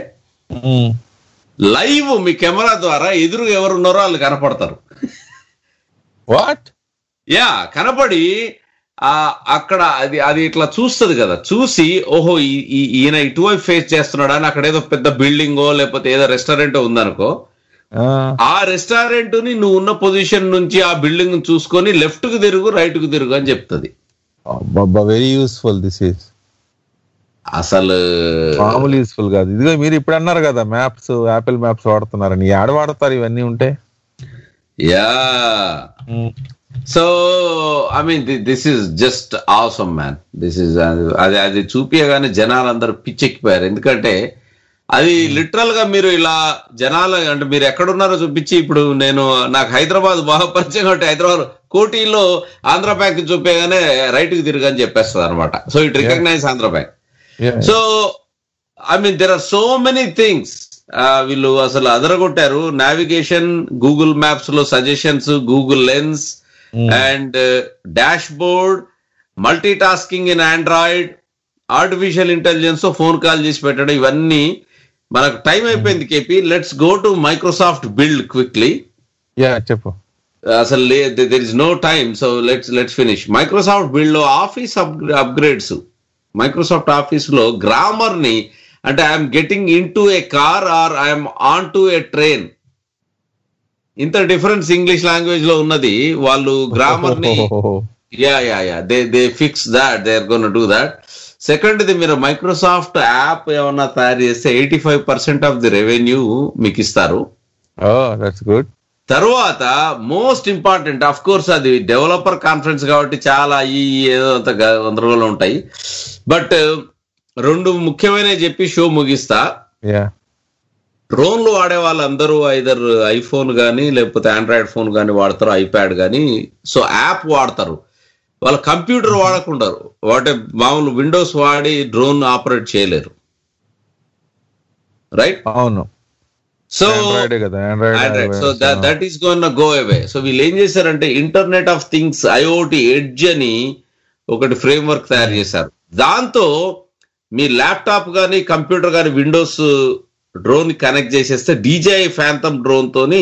Speaker 5: లైవ్ మీ కెమెరా ద్వారా ఎదురు ఎవరు ఉన్నారో వాళ్ళు కనపడతారు
Speaker 6: వాట్
Speaker 5: యా కనపడి ఆ అక్కడ అది అది ఇట్లా చూస్తుంది కదా చూసి ఓహో ఈ- ఈ- ఈయన ఇటువైపు ఫేస్ చేస్తున్నాడా అని అక్కడ ఏదో పెద్ద బిల్డింగో లేకపోతే ఏదో రెస్టారెంట్ ఉందనుకో ఆ రెస్టారెంట్ ని నువ్వు ఉన్న పొజిషన్ నుంచి ఆ బిల్డింగ్ చూసుకొని లెఫ్ట్ కు తిరుగు రైట్ కు తిరుగు అని చెప్తుంది
Speaker 6: వెరీ యూస్ఫుల్ దిస్ ఈస్
Speaker 5: అసలు
Speaker 6: మామూలు యూస్ఫుల్ కాదు ఇదిగో మీరు ఇప్పుడు అన్నారు కదా మ్యాప్స్ యాపిల్ మ్యాప్స్ వాడుతున్నారని ఏడ వాడతారు ఇవన్నీ ఉంటే
Speaker 5: yeah so I mean this is just awesome man this is అది అది చూపించగానే జనాలందరూ పిచ్చెక్కిపోయారు ఎందుకంటే అది లిటరల్ గా మీరు ఇలా జనాలు అంటే మీరు ఎక్కడున్నారో చూపించి ఇప్పుడు నేను నాకు హైదరాబాద్ బాగా పరిచయం కాబట్టి హైదరాబాద్ కోటిలో ఆంధ్ర బ్యాంక్ చూపేగానే రైట్ కి తిరగని చెప్పేస్తుంది అనమాట so it recognize Andhra Bank so I mean there are so many things వీళ్ళు అసలు అదరగొట్టారు నావిగేషన్ గూగుల్ మ్యాప్స్ లో suggestions Google Lens and dashboard multitasking in Android artificial intelligence phone call చేసి పెట్టడం ఇవన్నీ మనకు టైం అయిపోయింది KP let's go to Microsoft Build quickly
Speaker 6: yeah చెప్పు
Speaker 5: అసలు there is no time so let's let's finish Microsoft Build లో office upgrades Microsoft Office లో grammar ని అంటే I'm getting into a car or I'm on to a train ఇంత difference English language లో ఉన్నది వాళ్ళు గ్రామర్ ని yeah yeah yeah they they fix that they are gonna do that second ఇది మీరు మైక్రోసాఫ్ట్ యాప్ ఏమన్నా తయారు చేస్తే eighty five percent of the revenue మీకు ఇస్తారు
Speaker 6: ఓ దట్స్ గుడ్
Speaker 5: తర్వాత మోస్ట్ ఇంపార్టెంట్ అఫ్ కోర్స్ అది డెవలపర్ కాన్ఫరెన్స్ కాబట్టి చాలా ఈ ఏదో అంత గ- గందరగోళం ఉంటాయి బట్ రెండు ముఖ్యమైన చెప్పి షో ముగిస్తా
Speaker 6: యా
Speaker 5: డ్రోన్లు వాడే వాళ్ళందరూ ఐదర్ ఐఫోన్ కానీ లేకపోతే ఆండ్రాయిడ్ ఫోన్ కానీ వాడతారు ఐప్యాడ్ కానీ సో యాప్ వాడతారు వాళ్ళ కంప్యూటర్ వాడకుండారు వాటే మామూలు విండోస్ వాడి డ్రోన్ ఆపరేట్ చేయలేరు రైట్
Speaker 6: అవును
Speaker 5: సో
Speaker 6: ఆండ్రాయిడ్ కదా
Speaker 5: Android
Speaker 6: Android
Speaker 5: so that is gonna go away so వీళ్ళు ఏం చేశారంటే internet of things IoT edge అని ఒకటి ఫ్రేమ్ వర్క్ తయారు చేశారు దాంతో మీ ల్యాప్టాప్ కానీ కంప్యూటర్ కానీ విండోస్ డ్రోన్ కనెక్ట్ చేసేస్తే డీజే ఫ్యాంతమ్ డ్రోన్ తోని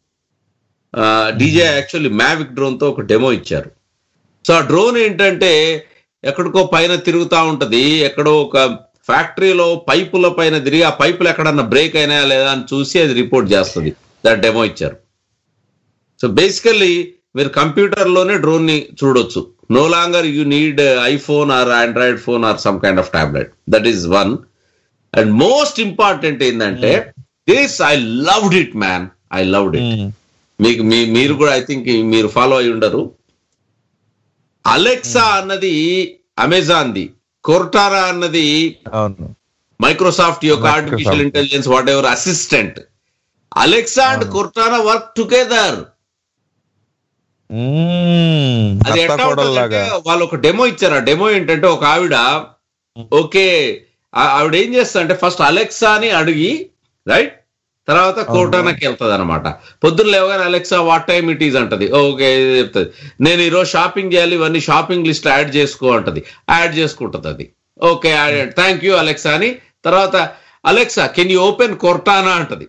Speaker 5: డీజే యాక్చువల్లీ మ్యావిక్ డ్రోన్ తో ఒక డెమో ఇచ్చారు సో ఆ డ్రోన్ ఏంటంటే ఎక్కడికో పైన తిరుగుతా ఉంటది ఎక్కడో ఒక ఫ్యాక్టరీలో పైపుల పైన తిరిగి ఆ పైపులు ఎక్కడన్నా బ్రేక్ అయినా లేదా అని చూసి అది రిపోర్ట్ చేస్తుంది దాని డెమో ఇచ్చారు సో బేసికల్లీ మీరు కంప్యూటర్ లోనే డ్రోన్ ని చూడొచ్చు no longer you need iPhone or Android phone or some kind of tablet that is one and most important ఏంటంటే this I loved it man I loved it మీకు మీ- మీరు కూడా I think మీరు follow అయి ఉండరు అలెక్సా అన్నది Amazon the కొర్టారా అన్నది
Speaker 6: అవును
Speaker 5: మైక్రోసాఫ్ట్ యొక్క artificial intelligence whatever assistant Alexa and Cortana work together అది ఎట్లా ఉంటుందంటే వాళ్ళు ఒక డెమో ఇచ్చారు ఆ డెమో ఏంటంటే ఒక ఆవిడ ఓకే ఆ- ఆవిడ ఏం చేస్తా అంటే ఫస్ట్ అలెక్సాని అడిగి రైట్ తర్వాత కోటానాకి వెళ్తుంది అనమాట పొద్దున్న లేవగానే Alexa what time it is అంటది ఓకే చెప్తుంది నేను ఈరోజు షాపింగ్ చేయాలి ఇవన్నీ షాపింగ్ లిస్ట్ యాడ్ చేసుకో అంటది యాడ్ చేసుకుంటది అది ఓకే థ్యాంక్ యూ అలెక్సా అని తర్వాత Alexa can you open Cortana అంటది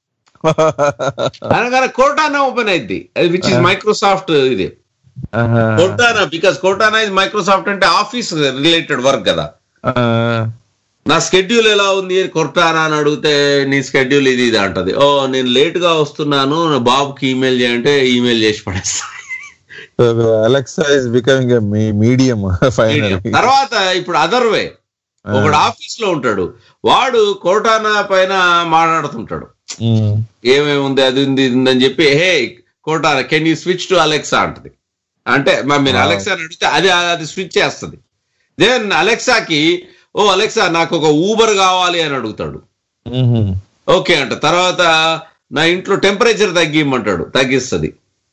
Speaker 5: అనగానే కోటానా ఓపెన్ అయింది విచ్ ఇస్ మైక్రోసాఫ్ట్ ఇది కోటానా బికాస్ కోటానా ఇది మైక్రోసాఫ్ట్ అంటే ఆఫీస్ రిలేటెడ్ వర్క్ కదా నా స్కెడ్యూల్ ఎలా ఉంది అని కొట్టారా అని అడిగితే నీ స్కెడ్యూల్ ఇది ఇది అంటది ఓ నేను లేట్ గా వస్తున్నాను నా బాబుకి ఈమెయిల్ చేయంటే ఈమెయిల్ చేసి పడేస్తా
Speaker 6: Alexa is becoming medium final
Speaker 5: తర్వాత ఇప్పుడు అదర్ వే ఒకడు ఆఫీస్ లో ఉంటాడు వాడు కోటానా పైన మాట్లాడుతుంటాడు ఏమేమి ఉంది అది ఉంది ఇది ఉంది అని చెప్పి hey Cortana can you switch to Alexa అంటది అంటే మ- మీరు
Speaker 6: Wow.
Speaker 5: అలెక్సా అడిగితే అది అది స్విచ్ చేస్తుంది దెన్ అలెక్సాకి ఓ అలెక్సా నాకు ఒక ఊబర్ కావాలి అని అడుగుతాడు ఓకే అంట తర్వాత నా ఇంట్లో టెంపరేచర్ తగ్గిమంటాడు తగ్గిస్తుంది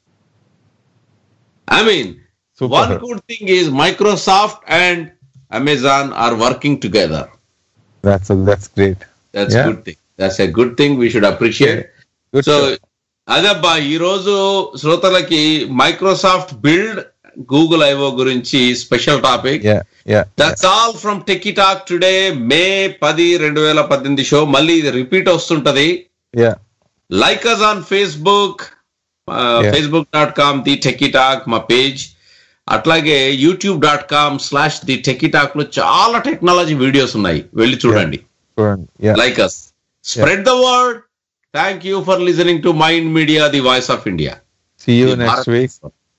Speaker 5: I mean one good thing is Microsoft and Amazon are working together
Speaker 6: that's that's great
Speaker 5: that's
Speaker 6: Yeah.
Speaker 5: Good thing that's a good thing we should appreciate so అదబ్బా ఈ రోజు శ్రోతలకి మైక్రోసాఫ్ట్ బిల్డ్ గూగుల్ ఐఓ గురించి special topic that's all from Techie Talk today May పది రెండు వేల పద్దెనిమిది show మళ్ళీ ఇది రిపీట్ వస్తుంటది
Speaker 6: yeah
Speaker 5: like us on Facebook
Speaker 6: Yeah.
Speaker 5: Facebook dot com the Techie talk మా పేజ్ అట్లాగే YouTube dot com slash the Techie Talk లో చాలా టెక్నాలజీ వీడియోస్ ఉన్నాయి వెళ్ళి చూడండి
Speaker 6: చూడండి
Speaker 5: like us spread the word thank you for listening to mind media the voice of India
Speaker 6: See you next week.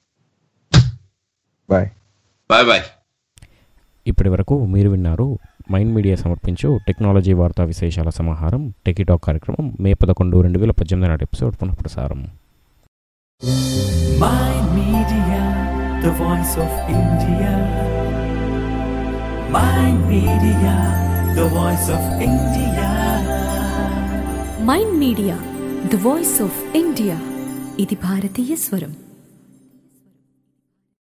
Speaker 6: Bye.
Speaker 5: Bye bye
Speaker 3: ఇప్పటి వరకు మీరు విన్నారు మైండ్ మీడియా సమర్పించు టెక్నాలజీ వార్తా విశేషాల సమాహారం టెకీటాక్ కార్యక్రమం మే పదకొండు రెండు వేల పద్దెనిమిది నాటి ఎపిసోడ్ పునఃప్రసారం
Speaker 1: Mind Media, the voice of India. Mind Media, the voice of India.
Speaker 2: Mind media the voice of India ఇది భారతీయ స్వరం